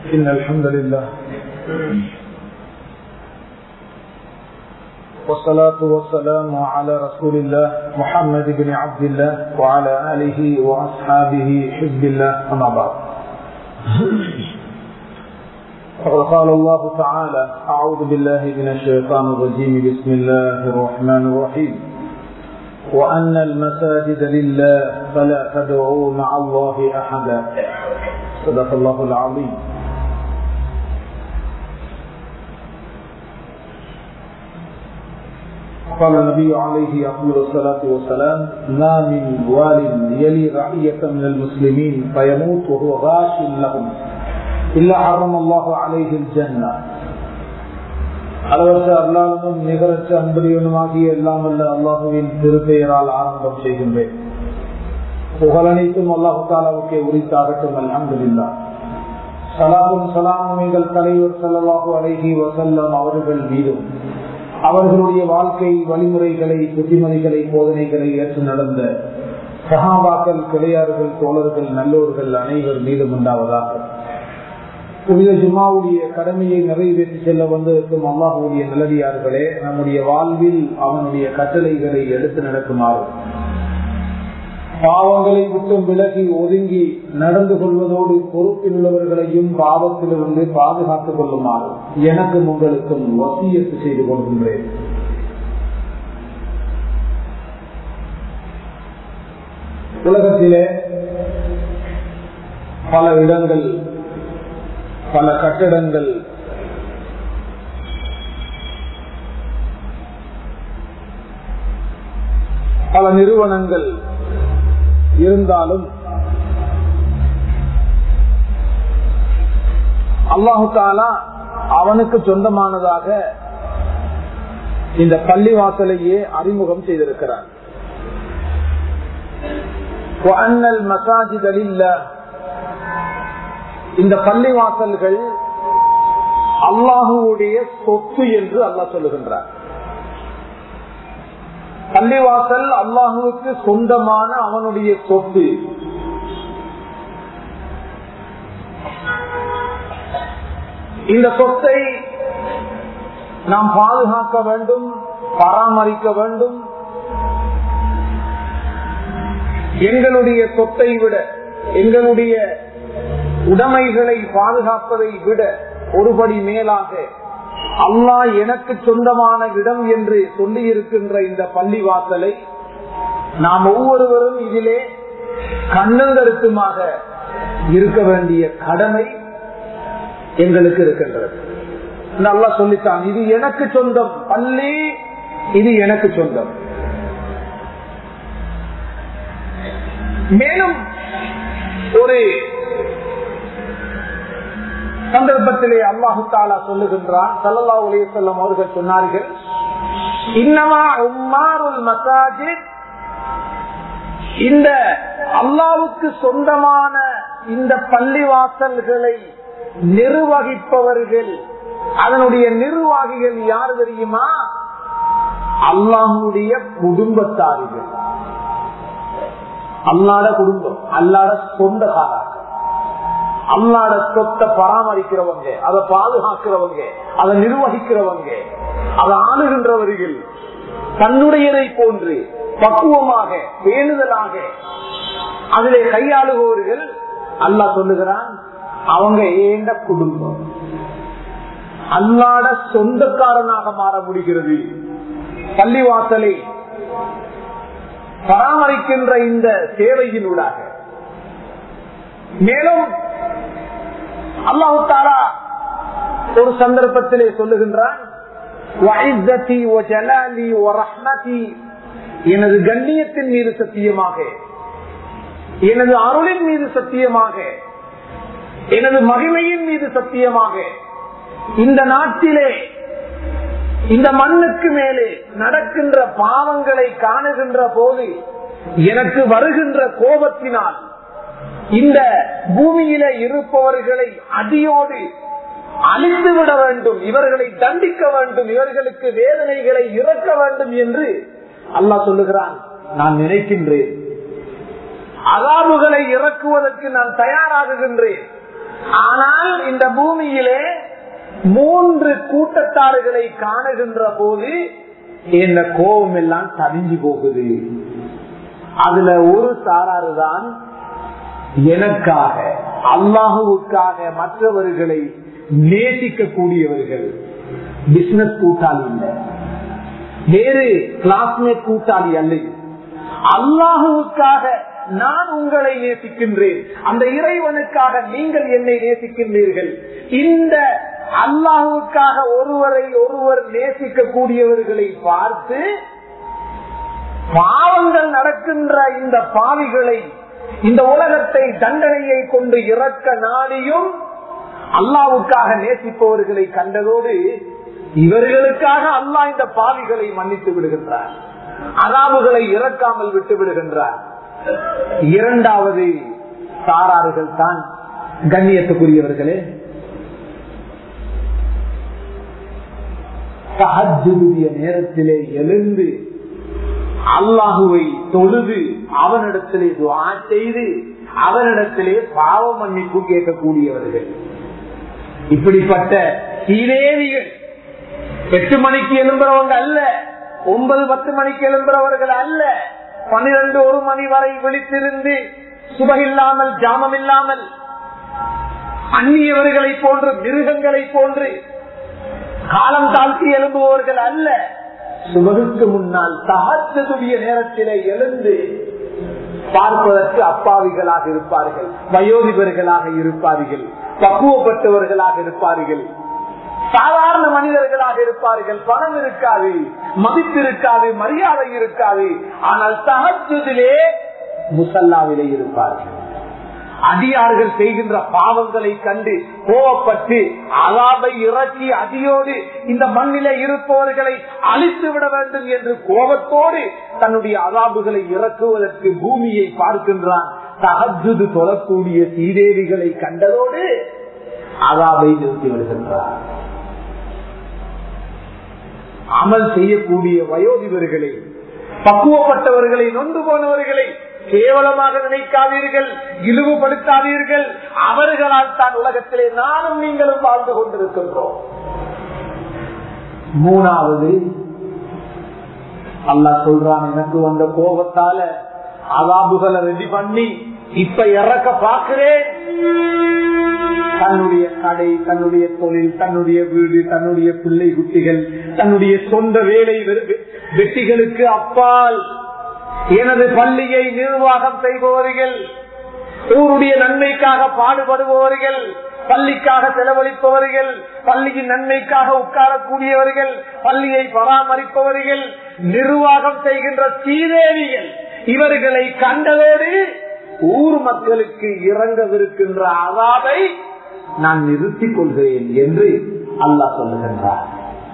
إن الحمد لله والصلاة والسلام على رسول الله محمد بن عبد الله وعلى آله وأصحابه حزب الله أما بعد فقد قال الله تعالى أعوذ بالله من الشيطان الرجيم بسم الله الرحمن الرحيم وأن المساجد لله فلا تدعوا مع الله أحدا صدق الله العظيم قال النبي عليه أفضل الصلاة والسلام ما من وال يلي رعية من المسلمين فيموت وهو غاش لهم إلا حرم الله عليه الجنة அளவற்ற அல்லாலும் நிகரற்ற அன்புடையவனுமாகிய எல்லாம் அல்ல அல்லாஹுவின் திருப்பெயரால் ஆரம்பம் செய்கின்றேன் புகழனைத்தும் அல்லாஹு தாலாவுக்கே உரித்தாகட்டும் அல்ஹம்துல்லா சலாமும் சலாமும் எங்கள் தலைவர் சல்லாஹு அலைஹி வசல்லம் அவர்கள் மீதும் அவர்களுடைய வாழ்க்கை வழிமுறைகளை புத்திமதிகளை போதனைகளை ஏற்று நடந்த சகாபாக்கள் கிளையார்கள் தோழர்கள் நல்லோர்கள் அனைவர் மீதும் உண்டாவதாக புனித ஜுமாவுடைய கடமையை நிறைவேற்றி செல்ல வந்திருக்கும் அல்லாஹுடைய நிலவியார்களே நம்முடைய வாழ்வில் அவனுடைய கட்டளைகளை எடுத்து நடக்குமாறு பாவங்களை விட்டும் விலகி ஒதுங்கி நடந்து கொள்வதோடு பொறுப்பில் உள்ளவர்களையும் பாவத்திலிருந்து பாதுகாத்துக் கொள்ளுமாறு எனக்கும் உங்களுக்கும் வசியத்து செய்து கொள்கின்றேன் உலகத்திலே பல இடங்கள் பல கட்டிடங்கள் பல நிறுவனங்கள் இருந்தாலும் அல்லாஹு தாலா அவனுக்கு சொந்தமானதாக இந்த பள்ளிவாசலையே அறிமுகம் செய்திருக்கிறார் மசாஜிதலில் இந்த பள்ளிவாசல்கள் அல்லாஹுடைய சொத்து என்று அல்லாஹ் சொல்லுகின்றார் பள்ளிவாசல் அல்லாஹுவுக்கு சொந்தமான அவனுடைய சொத்து இந்த சொத்தை நாம் பாதுகாக்க வேண்டும் பராமரிக்க வேண்டும் எங்களுடைய சொத்தை விட எங்களுடைய உடைமைகளை பாதுகாப்பதை விட ஒருபடி மேலாக அல்லாஹ் எனக்கு சொந்தமான இடம் என்று சொல்லி இருக்கின்ற இந்த பள்ளிவாசலை நாம் ஒவ்வொருவரும் இதிலே கண்ணுங்கருத்துமாக இருக்க வேண்டிய கடமை எங்களுக்கு இருக்கின்றது நல்லா சொல்லித்தான் இது எனக்கு சொந்தம் பள்ளி இது எனக்கு சொந்தம் மேலும் ஒரு சந்தர்ப்பத்திலே அல்லாஹு தாலா சொல்லுகின்றான் சல்லா உலக செல்லம் அவர்கள் சொன்னார்கள் இன்னமா உம்மாருல் மசாஜித் இந்த அல்லாவுக்கு சொந்தமான இந்த பள்ளிவாசல்களை நிர்வகிப்பவர்கள் அதனுடைய நிர்வாகிகள் யார் தெரியுமா அல்லாஹுடைய குடும்பத்தாரிகள் அல்லாட குடும்பம் அல்லாட சொந்தக்காரர்கள் அல்லாட சொத்தை பராமரிக்கிறவங்க அதை பாதுகாக்கிறவங்க அதை நிர்வகிக்கிறவங்க அதை ஆளுகின்றவர்கள் தன்னுடையதை போன்று பக்குவமாக பேணுதலாக அதிலே கையாளுபவர்கள் அல்லா சொல்லுகிறான் அவங்க ஏண்ட குடும்பம் அல்லாட சொந்தக்காரனாக மாற முடிகிறது பள்ளிவாசலை பராமரிக்கின்ற இந்த சேவையினூடாக மேலும் அல்லாஹு தாரா ஒரு சந்தர்ப்பத்திலே சொல்லுகின்றான் எனது கண்ணியத்தின் மீது சத்தியமாக எனது அருளின் மீது சத்தியமாக எனது மகிமையின் மீது சத்தியமாக இந்த நாட்டிலே இந்த மண்ணுக்கு மேலே நடக்கின்ற பாவங்களை காணுகின்ற போது எனக்கு வருகின்ற கோபத்தினால் இந்த பூமியில இருப்பவர்களை அடியோடு அழிந்து விட வேண்டும் இவர்களை தண்டிக்க வேண்டும் இவர்களுக்கு வேதனைகளை இறக்க வேண்டும் என்று அல்லாஹ் சொல்லுகிறான் நான் நினைக்கின்றேன் அலாபுகளை இறக்குவதற்கு நான் தயாராகுகின்றேன் ஆனால் இந்த பூமியிலே மூன்று கூட்டத்தாறுகளை காணுகின்ற போது இந்த கோபம் எல்லாம் தவிஞ்சு போகுது அதுல ஒரு சாராறு தான் எனக்காக அல்லாஹுவுக்காக மற்றவர்களை நேசிக்க கூடியவர்கள் பிசினஸ் கூட்டாளி இல்லை வேறு கிளாஸ்மேட் கூட்டாளி அல்ல அல்லாஹுவுக்காக நான் உங்களை நேசிக்கின்றேன் அந்த இறைவனுக்காக நீங்கள் என்னை நேசிக்கின்றீர்கள் இந்த அல்லாஹுக்காக ஒருவரை ஒருவர் நேசிக்க கூடியவர்களை பார்த்து பாவங்கள் நடக்கின்ற இந்த பாவிகளை இந்த உலகத்தை தண்டனையை கொண்டு இறக்க நாடியும் அல்லாவுக்காக நேசிப்பவர்களை கண்டதோடு இவர்களுக்காக அல்லாஹ் இந்த பாவிகளை மன்னித்து விடுகின்றார் அதாவுகளை இறக்காமல் விட்டு விடுகின்றார் இரண்டாவது சாரார்கள் தான் கண்ணியத்துக்குரியவர்களே தஹஜுடைய நேரத்திலே எழுந்து அல்லாஹுவை தொழுது அவனிடத்திலே துவா செய்து அவனிடத்திலே பாவ மன்னிப்பு கேட்கக்கூடியவர்கள் இப்படிப்பட்ட சீரேவிகள் எட்டு மணிக்கு எழும்புறவங்க அல்ல ஒன்பது பத்து மணிக்கு எழும்புறவர்கள் அல்ல பன்னிரண்டு ஒரு மணி வரை விழித்திருந்து சுபகில்லாமல் ஜாமம் இல்லாமல் அந்நியவர்களை போன்று மிருகங்களை போன்று காலம் தாழ்த்தி எழும்புபவர்கள் அல்ல சுபகுக்கு முன்னால் தகத்துடைய நேரத்திலே எழுந்து பார்ப்பதற்கு அப்பாவிகளாக இருப்பார்கள் வயோதிபர்களாக இருப்பார்கள் பக்குவப்பட்டவர்களாக இருப்பார்கள் சாதாரண மனிதர்களாக இருப்பார்கள் பணம் இருக்காது மதிப்பு இருக்காது மரியாதை இருக்காது ஆனால் தகச்சதிலே முசல்லாவிலே இருப்பார்கள் அடியார்கள் செய்கின்ற பாவங்களை கண்டு கோவப்பட்டு அலாபை இறக்கி அடியோடு இந்த மண்ணிலே இருப்பவர்களை அழித்து விட வேண்டும் என்று கோபத்தோடு தன்னுடைய அலாபுகளை இறக்குவதற்கு பூமியை பார்க்கின்றான் தகஜுது தொழக்கூடிய சீதேவிகளை கண்டதோடு அலாபை நிறுத்தி விடுகின்றார் அமல் செய்யக்கூடிய வயோதிபர்களை பக்குவப்பட்டவர்களை நொந்து போனவர்களை கேவலமாக நினைக்காதீர்கள் இழிவுபடுத்தாதீர்கள் அவர்களால் தான் உலகத்திலே நானும் நீங்களும் வாழ்ந்து கொண்டிருக்கின்றோம் மூணாவது அல்லா சொல்றான் எனக்கு வந்த கோபத்தால அதாபுகளை ரெடி பண்ணி இப்ப இறக்க பாக்குறேன் தன்னுடைய கடை தன்னுடைய தொழில் தன்னுடைய வீடு தன்னுடைய பிள்ளை குட்டிகள் தன்னுடைய சொந்த வேலை வெட்டிகளுக்கு அப்பால் எனது பள்ளியை நிர்வாகம் செய்பவர்கள் ஊருடைய நன்மைக்காக பாடுபடுபவர்கள் பள்ளிக்காக செலவழிப்பவர்கள் பள்ளியின் நன்மைக்காக உட்காரக்கூடியவர்கள் பள்ளியை பராமரிப்பவர்கள் நிர்வாகம் செய்கின்ற சீதேவிகள் இவர்களை கண்டதோடு ஊர் மக்களுக்கு இறங்கவிருக்கின்ற அதாவை நான் நிறுத்திக் கொள்கிறேன் என்று அல்லாஹ் சொல்லுகின்றார்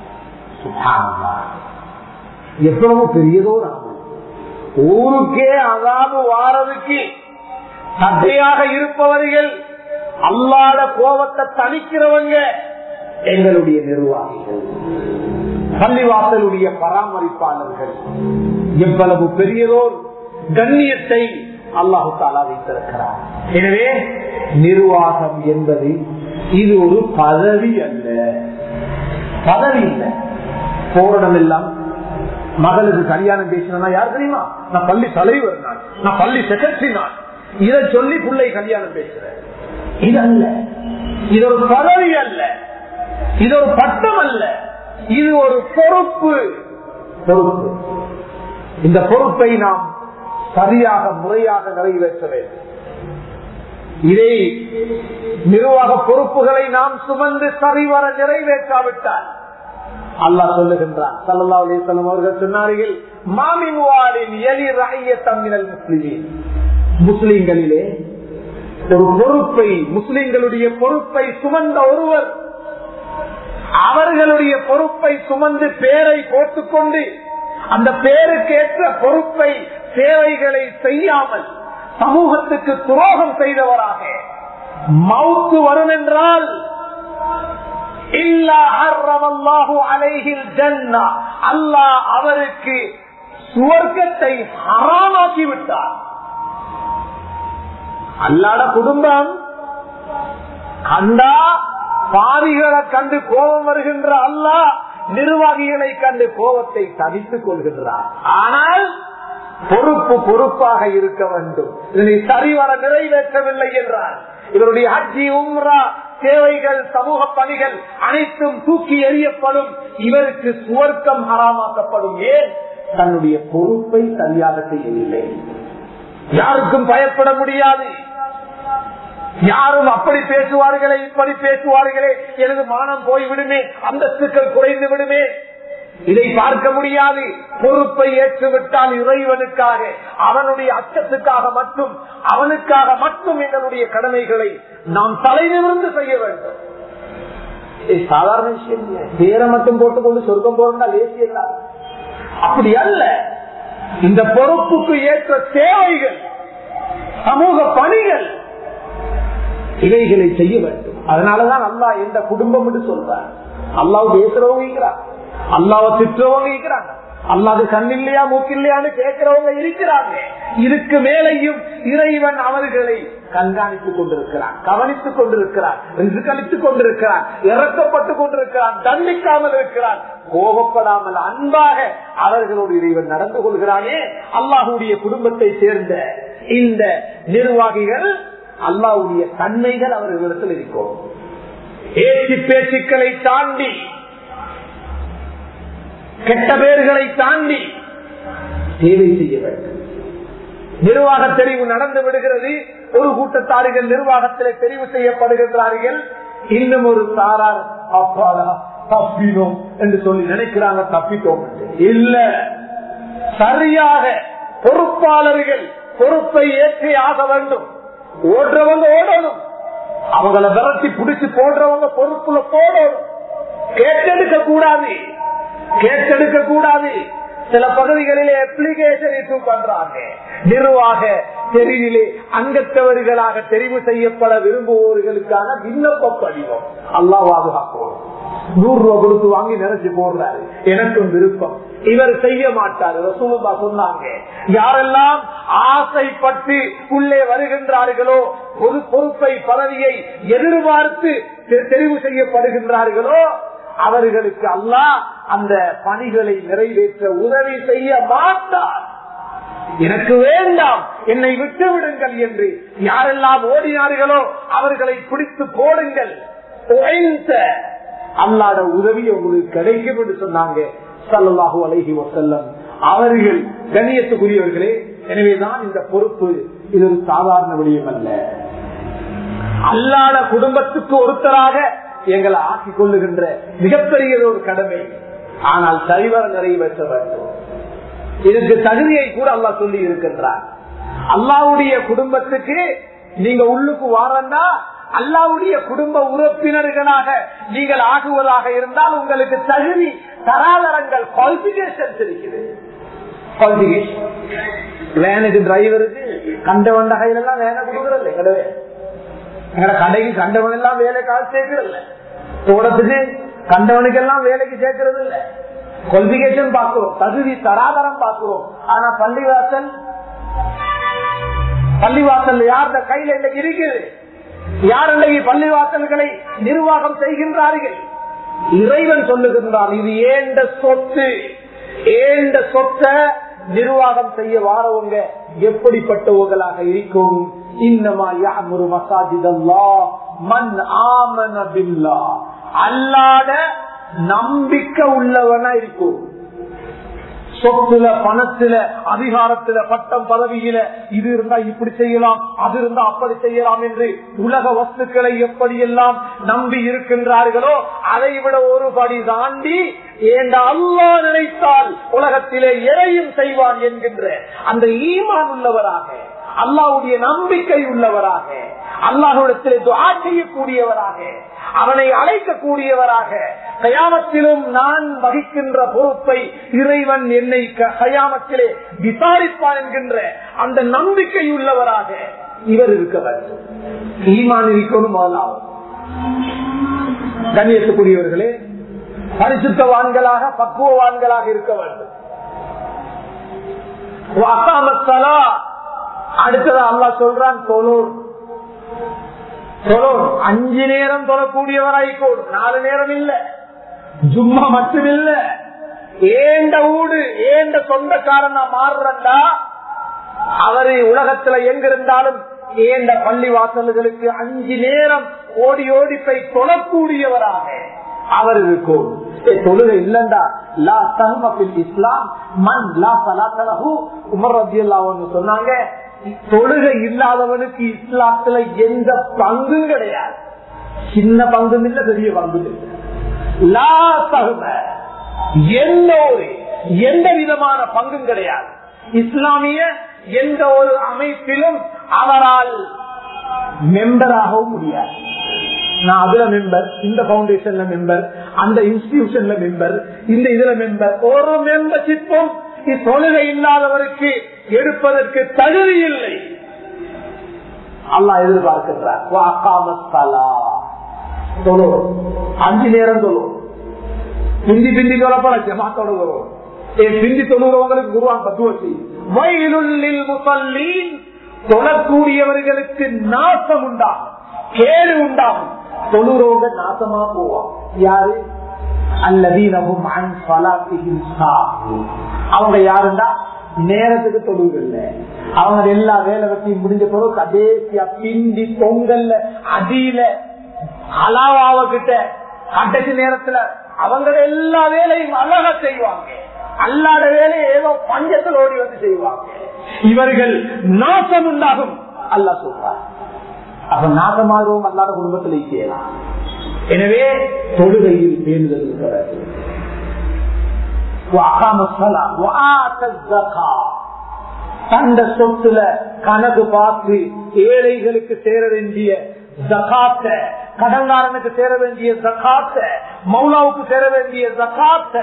எவ்வளவு பெரியதோ நாம் ஊருக்கே அதாவது வாரதுக்கு சட்டையாக இருப்பவர்கள் அல்லாத கோபத்தை தணிக்கிறவங்க எங்களுடைய நிர்வாகிகள் பள்ளிவாசலுடைய பராமரிப்பாளர்கள் எவ்வளவு பெரியதோர் கண்ணியத்தை அல்லாஹு தாலா வைத்திருக்கிறார் எனவே நிர்வாகம் என்பது இது ஒரு பதவி அல்ல பதவி இல்லை போரணம் எல்லாம் மகளுக்கு கல்யாணம் பேசினா யார் தெரியுமா நான் பள்ளி தலைவர் நான் நான் பள்ளி செக்ரட்டரி நான் இதை சொல்லி பிள்ளை கல்யாணம் பேசுறேன் இது அல்ல இது ஒரு பதவி அல்ல இது ஒரு பட்டம் அல்ல இது ஒரு பொறுப்பு பொறுப்பு இந்த பொறுப்பை நாம் சரியாக முறையாக நிறைவேற்ற வேண்டும் இதை நிர்வாக பொறுப்புகளை நாம் சுமந்து சரிவர நிறைவேற்றாவிட்டால் அல்லாஹ் சொல்லுகின்றான் சல்லா அலிசல்லம் அவர்கள் சொன்னார்கள் மாமின் வாலின் எலி ரஹிய தமிழல் முஸ்லிமின் முஸ்லிம்களிலே ஒரு பொறுப்பை முஸ்லிம்களுடைய பொறுப்பை சுமந்த ஒருவர் அவர்களுடைய பொறுப்பை சுமந்து பேரை போட்டுக்கொண்டு அந்த பேருக்கேற்ற பொறுப்பை சேவைகளை செய்யாமல் சமூகத்துக்கு துரோகம் செய்தவராக மவுத்து வரும் என்றால் அல்லாஹ் அவருக்கு சுவர்க்கத்தை ஹராமாக்கி விட்டார் அல்லாட குடும்பம் கண்டா பாவிகளை கண்டு கோபம் வருகின்ற அல்லாஹ் நிர்வாகிகளை கண்டு கோபத்தை தவித்துக் கொள்கின்றார் ஆனால் பொறுப்பு பொறுப்பாக இருக்க வேண்டும் இதனை சரிவர நிறைவேற்றவில்லை என்றார் இவருடைய ஹஜ்ஜி உம்ரா தேவைகள் சமூக பணிகள் அனைத்தும் தூக்கி எறியப்படும் இவருக்கு சுவர்க்கம் ஹராமாக்கப்படும் ஏன் தன்னுடைய பொறுப்பை சரியாக செய்யவில்லை யாருக்கும் பயப்பட முடியாது யாரும் அப்படி பேசுவார்களே இப்படி பேசுவார்களே எனது மானம் போய்விடுமே அந்தஸ்துக்கள் குறைந்து விடுமே இதை பார்க்க முடியாது பொறுப்பை ஏற்றுவிட்டால் இறைவனுக்காக அவனுடைய அச்சத்துக்காக மட்டும் அவனுக்காக மட்டும் எங்களுடைய கடமைகளை நாம் தலைநிமிர்ந்து செய்ய வேண்டும் இது சாதாரண விஷயம் இல்லை. பேரை மட்டும் போட்டுக்கொண்டு சொர்க்கம் போறா லேசி இல்லாது அப்படி அல்ல இந்த பொறுப்புக்கு ஏற்ற தேவைகள் சமூக பணிகள் இவைகளை செய்ய வேண்டும் அதனாலதான் அல்லாஹ் எந்த குடும்பம் என்று சொல்றார் அல்லாஹ் பேசுறவங்க அல்லாவ திட்டுறவங்க இருக்கிறாங்க அல்லாது கண்ணில்லையா மூக்கில்லையான்னு கேட்கிறவங்க இருக்கிறாங்க இதுக்கு மேலையும் இறைவன் அவர்களை கண்காணித்துக் கொண்டிருக்கிறான் கவனித்துக் கொண்டிருக்கிறான் ரிசுக்களித்துக் கொண்டிருக்கிறான் இறக்கப்பட்டுக் கொண்டிருக்கிறான் தண்டிக்காமல் இருக்கிறான் கோபப்படாமல் அன்பாக அவர்களோடு இறைவன் நடந்து கொள்கிறானே அல்லாஹுடைய குடும்பத்தை சேர்ந்த இந்த நிர்வாகிகள் அல்லாவுடைய தன்மைகள் அவர்களிடத்தில் இருக்கும் ஏற்றி பேச்சுக்களை தாண்டி கெட்ட பேர்களை தாண்டி சேவை செய்ய வேண்டும் நிர்வாக தெரிவு நடந்து விடுகிறது ஒரு கூட்டத்தார்கள் நிர்வாகத்தில் தெரிவு செய்யப்படுகின்றார்கள் இன்னும் ஒரு சாரார் அப்பாடா தப்பினோம் என்று சொல்லி நினைக்கிறாங்க தப்பிட்டோம் என்று. இல்ல சரியாக பொறுப்பாளர்கள் பொறுப்பை ஏற்றி ஆக வேண்டும் ஓடுறவங்க ஓடணும் அவங்கள விரட்டி பிடிச்சு போடுறவங்க பொறுப்புல போடணும் கேட்டெடுக்க கூடாது கேட்டெடுக்க கூடாது சில பகுதிகளிலே அப்ளிகேஷன் இஷ்யூ பண்றாங்க நிர்வாக தெரிவிலே அங்கத்தவர்களாக தெரிவு செய்யப்பட விரும்புவோர்களுக்கான விண்ணப்ப படிவம் அல்லா பாதுகாப்போம் நூறு ரூபாய் கொடுத்து வாங்கி நினைச்சு போடுறாரு எனக்கும் விருப்பம் இவர் செய்ய மாட்டார் ரசூலுல்லா சொன்னாங்க யாரெல்லாம் ஆசைப்பட்டு உள்ளே வருகின்றார்களோ ஒரு பொறுப்பை பதவியை எதிர்பார்த்து தெ- தெரிவு செய்யப்படுகின்றார்களோ அவர்களுக்கு அல்லாஹ் அந்த பணிகளை நிறைவேற்ற உதவி செய்ய மாட்டார் எனக்கு வேண்டாம் என்னை விட்டு விடுங்கள் என்று யாரெல்லாம் ஓடினார்களோ அவர்களை பிடித்து போடுங்கள் ஓய்ந்த அல்லாட உதவி உங்களுக்கு கிடைக்கும் என்று சொன்னாங்க சல்லல்லாஹு அலைஹி வசல்லம் அவர்கள் கண்ணியத்துக்குரியவர்களே எனவேதான் இந்த பொறுப்பு இது ஒரு சாதாரண விடயம் அல்ல அல்லாத குடும்பத்துக்கு ஒருத்தராக எங்களை ஆக்கிக் கொள்ளுகின்ற மிகப்பெரிய ஒரு கடமை ஆனால் சரிவர நிறைவேற்ற வேண்டும் இதுக்கு தகுதியை கூட அல்லாஹ் சொல்லி இருக்கின்றார் அல்லாவுடைய குடும்பத்துக்கு நீங்க உள்ளுக்கு வாரன்னா அல்லாவுடைய குடும்ப உறுப்பினர்களாக நீங்கள் ஆகுவதாக இருந்தால் உங்களுக்கு தகுதி தராதரங்கள் குவாலிபிகேஷன்ஸ் இருக்குது குவாலிபிகேஷன் வேனுக்கு டிரைவருக்கு கண்டவன் கையிலெல்லாம் வேனை கொடுக்குறதில்ல கிடையாது எங்கட கடைக்கு கண்டவன் எல்லாம் வேலை காசு சேர்க்கறது இல்ல தோட்டத்துக்கு கண்டவனுக்கு எல்லாம் வேலைக்கு சேர்க்கறது இல்ல குவாலிபிகேஷன் பாக்குறோம் தகுதி தராதரம் பாக்குறோம் ஆனா பள்ளிவாசல் பள்ளிவாசல் யார் கையில இன்னைக்கு இருக்குது யார் இன்னைக்கு பள்ளிவாசல்களை நிர்வாகம் செய்கின்றார்கள் இறைவன் சொல்லுகின்றான் இது ஏண்ட சொத்து ஏண்ட சொத்தை நிர்வாகம் செய்ய வாரவங்க எப்படிப்பட்டவர்களாக இருக்கும் இன்னமா யாமுரு மசாஜிதல்லா மண் ஆமன பில்லா அல்லாட நம்பிக்கை உள்ளவனா இருக்கும் சொத்துல பணத்துல அதிகாரத்துல பட்டம் பதவியில இது இருந்தா இப்படி செய்யலாம் அது இருந்தா அப்படி செய்யலாம் என்று உலக வஸ்துக்களை எப்படியெல்லாம் நம்பி இருக்கின்றார்களோ அதை விட ஒரு படி தாண்டி ஏண்ட அல்லா நினைத்தால் உலகத்திலே எதையும் செய்வான் என்கின்ற அந்த ஈமான் உள்ளவராக அல்லாவுடைய நம்பிக்கை உள்ளவராக அல்லாஹுடத்திலே துவா செய்யக்கூடியவராக அவனை அழைக்கக்கூடியவராக கயாமத்திலும் நான் வகிக்கின்ற பொறுப்பை இறைவன் என்னை க- கயாமத்திலே விசாரிப்பான் என்கின்ற அந்த நம்பிக்கை உள்ளவராக இவர் இருக்க வேண்டும் ஈமான் இருக்கணும் முதலாவது கண்ணியத்துக்குரியவர்களே பரிசுத்தவான்களாக பக்குவவான்களாக இருக்க வேண்டும் வஅகாமத் ஸலா. அடுத்தது அல்லாஹ் சொல்றான் தொழு தொழும் அஞ்சு நேரம் தொழக்கூடியவராய்க்கோடும் நாலு நேரம் இல்ல ஜும்மா மட்டும் இல்ல ஏண்ட ஊடு ஏண்ட சொந்தக்காரனா மாறுறண்டா அவரு உலகத்துல எங்க இருந்தாலும் ஏண்ட பள்ளி வாசல்களுக்கு அஞ்சு நேரம் ஓடி ஓடி போய் தொழக்கூடியவராக அவர் இருக்கும் ஏ, தொழுகை இல்லண்டா லா தஹ்மபில் இஸ்லாம் மன் லா சலாத்தலஹு உமர் ரத்தியல்லாஹு சொன்னாங்க தொழுகை இல்லாதவனுக்கு இஸ்லாத்துல எந்த பங்கும் கிடையாது சின்ன பங்கும் இல்ல பெரிய பங்கும் இல்லை லா தஹ்ம எந்த ஒரு எந்த விதமான பங்கும் கிடையாது இஸ்லாமிய எந்த ஒரு அமைப்பிலும் அவரால் மெம்பராகவும் முடியாது நான் அதுல மெம்பர் இந்த பவுண்டேஷன்ல மெம்பர் அந்த இன்ஸ்டிடியூஷன்ல மெம்பர் இந்த இதுல மெம்பர் ஒரு மெம்பர்ஷிப்பும் தொழுகை இல்லாதவருக்கு எடுப்பதற்கு தகுதி இல்லை அல்லாஹ் எதிர்பார்க்கிறார் வாக்காமத் ஸலாத். தொழுவோம். அஞ்சு நேரம் தொழுவோம் பிந்தி பிந்தி தொழப்பட ஜமாத்தோட வரும் ஏன் பிந்தி தொழுகிறவங்களுக்கு குருவான் தத்துவசி வயலுள்ளில் முசல்லீன் தொழக்கூடியவர்களுக்கு நாசம் உண்டாகும் கேடு உண்டாகும் தொழுறவங்க நாசமா போவான் யாரு அல்லதீனமும் அன் சலாத்திஹிம் சாஹூன். அவங்க யாருண்டா நேரத்துக்கு தொழுகல்ல அவங்க எல்லா வேலை வெட்டியும் முடிஞ்ச பிறகு கடைசியா பிந்தி பொங்கல்ல அடியில அலாவாவ கிட்ட கடைசி நேரத்துல அவங்க எல்லா வேலையும் அழகா செய்வாங்க அல்லாத வேலையை ஏதோ பஞ்சத்தில் ஓடி வந்து செய்வாங்க இவர்கள் நாசம் உண்டாகும் அல்லா சொல்றார் அப்ப நாசமாகவும் அல்லாத குடும்பத்தில் செய்யலாம் எனவே தொழுகையில் பேணுதல் இருக்கிறது وأقام الصلاة وآتى الزكاة தந்த சொத்துல கணக்கு பார்த்து ஏழைகளுக்கு சேர வேண்டிய ஜகாத்த கடன்காரனுக்கு சேர வேண்டிய ஜகாத்த மௌலாவுக்கு சேர வேண்டிய ஜகாத்த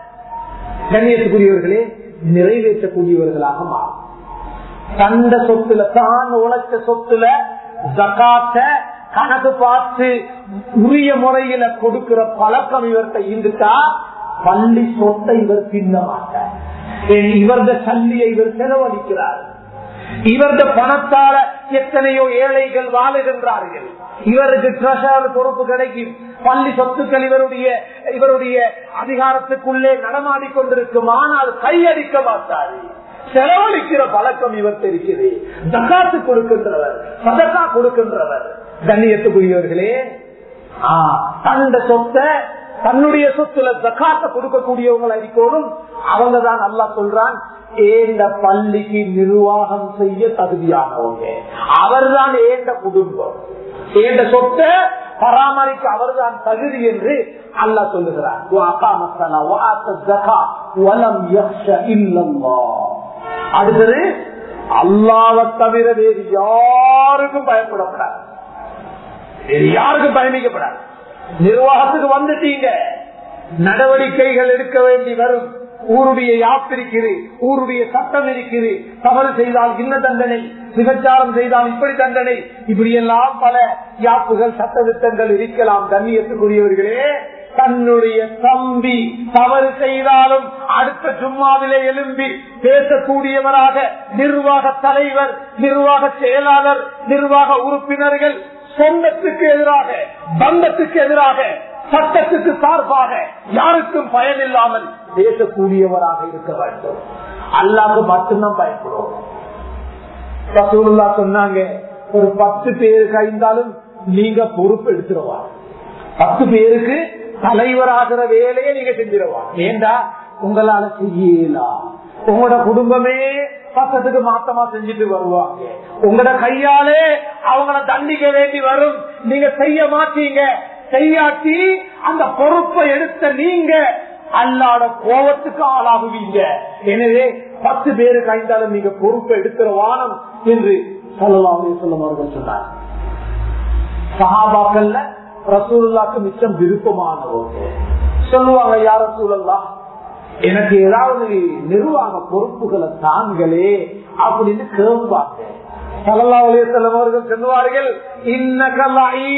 கண்ணியத்துக்குரியவர்களே நிறைவேற்றக்கூடியவர்களாக மாறும் தந்த சொத்துல தான் உழைச்ச சொத்துல ஜகாத்த கணக்கு பார்த்து உரிய முறையில கொடுக்கிற பழக்கம் இவர்கிட்ட இருந்துட்டா பள்ளி சொத்தை இவர் தின்ன மாட்டார் ஏன் இவரது சல்லியை இவர் செலவழிக்கிறார் இவரது பணத்தால எத்தனையோ ஏழைகள் வாழுகின்றார்கள் இவருக்கு ட்ரெஷர் பொறுப்பு கிடைக்கும் பள்ளி சொத்துக்கள் இவருடைய இவருடைய அதிகாரத்துக்குள்ளே நடமாடி கொண்டிருக்கும் ஆனால் கையடிக்க மாட்டாரு செலவழிக்கிற பழக்கம் இவர் இருக்கிறது தக்காத்து கொடுக்கின்றவர் சதக்கா கொடுக்கின்றவர் கண்ணியத்துக்குரியவர்களே ஆ, தந்த சொத்தை தன்னுடைய சொத்துல ஜக்காத்த கொடுக்கக்கூடியவங்க இருக்கணும் அவங்க தான் நல்லா சொல்றான் ஏந்த பள்ளிக்கு நிர்வாகம் செய்ய தகுதியானவங்க அவர்தான் ஏந்த குடும்பம் ஏந்த சொத்தை பராமரிக்க அவர்தான் தகுதி என்று அல்லாஹ் சொல்லுகிறார் وَأَقَامَ الصَّلَاةَ وَآتَى الزَّكَاةَ وَلَمْ يَخْشَ إِلَّا اللَّهَ. அடுத்தது அல்லாவை தவிர வேறு யாருக்கும் பயப்படப்படாது வேறு யாருக்கும் பயணிக்கப்படாது நிர்வாகத்துக்கு வந்துட்டீங்க நடவடிக்கைகள் எடுக்க வேண்டி வரும் ஊருடைய யாப் இருக்குது ஊருடைய சட்டம் இருக்குது தவறு செய்தால் இன்ன தண்டனை விபச்சாரம் செய்தால் இப்படி தண்டனை இப்படி எல்லாம் பல யாப்புகள் சட்ட திட்டங்கள் இருக்கலாம் கண்ணியத்துக்குரியவர்களே தன்னுடைய தம்பி தவறு செய்தாலும் அடுத்த ஜும்மாவிலே எழும்பி பேசக்கூடியவராக நிர்வாக தலைவர் நிர்வாக செயலாளர் நிர்வாக உறுப்பினர்கள் சொந்தத்துக்கு எதிராக பந்தத்துக்கு எதிராக சட்டத்துக்கு சார்பாக யாருக்கும் பயன் இல்லாமல் பேசக்கூடியவராக இருக்க வேண்டும் அல்லாது மட்டும்தான் பயப்படுவோம் ரசூலுல்லா சொன்னாங்க ஒரு பத்து பேருக்கு ஐந்தாலும் நீங்க பொறுப்பு எடுத்துருவா பத்து பேருக்கு தலைவராகிற வேலையை நீங்க செஞ்சிருவா ஏண்டா உங்களால செய்யலாம் உங்களோட குடும்பமே பக்கத்துக்கு மாத்தமா செஞ்சுட்டு வருவாங்க உங்களோட கையாலே அவங்கள தண்டிக்க வேண்டி வரும் நீங்க செய்ய மாட்டீங்க செய்யாட்டி அந்த பொறுப்பை எடுத்த நீங்க அல்லாட கோபத்துக்கு ஆளாகுவீங்க எனவே பத்து பேருக்கு ஐந்தாலும் நீங்க பொறுப்பை எடுக்கிற வானம் என்று சொல்லலாம் சொல்லும் அவர்கள் சொன்னார் சஹாபாக்கள்ல ரசூலுல்லாக்கு மிச்சம் விருப்பமானவங்க சொல்லுவாங்க யார சூழல்லா எனக்கு ஏதாவது நிர்வாக பொறுப்புகளை தாங்களே அப்படின்னு கேட்பாங்க சல்லல்லாஹு செல்லும் அவர்கள் சொல்லுவார்கள் இன்னகலாயி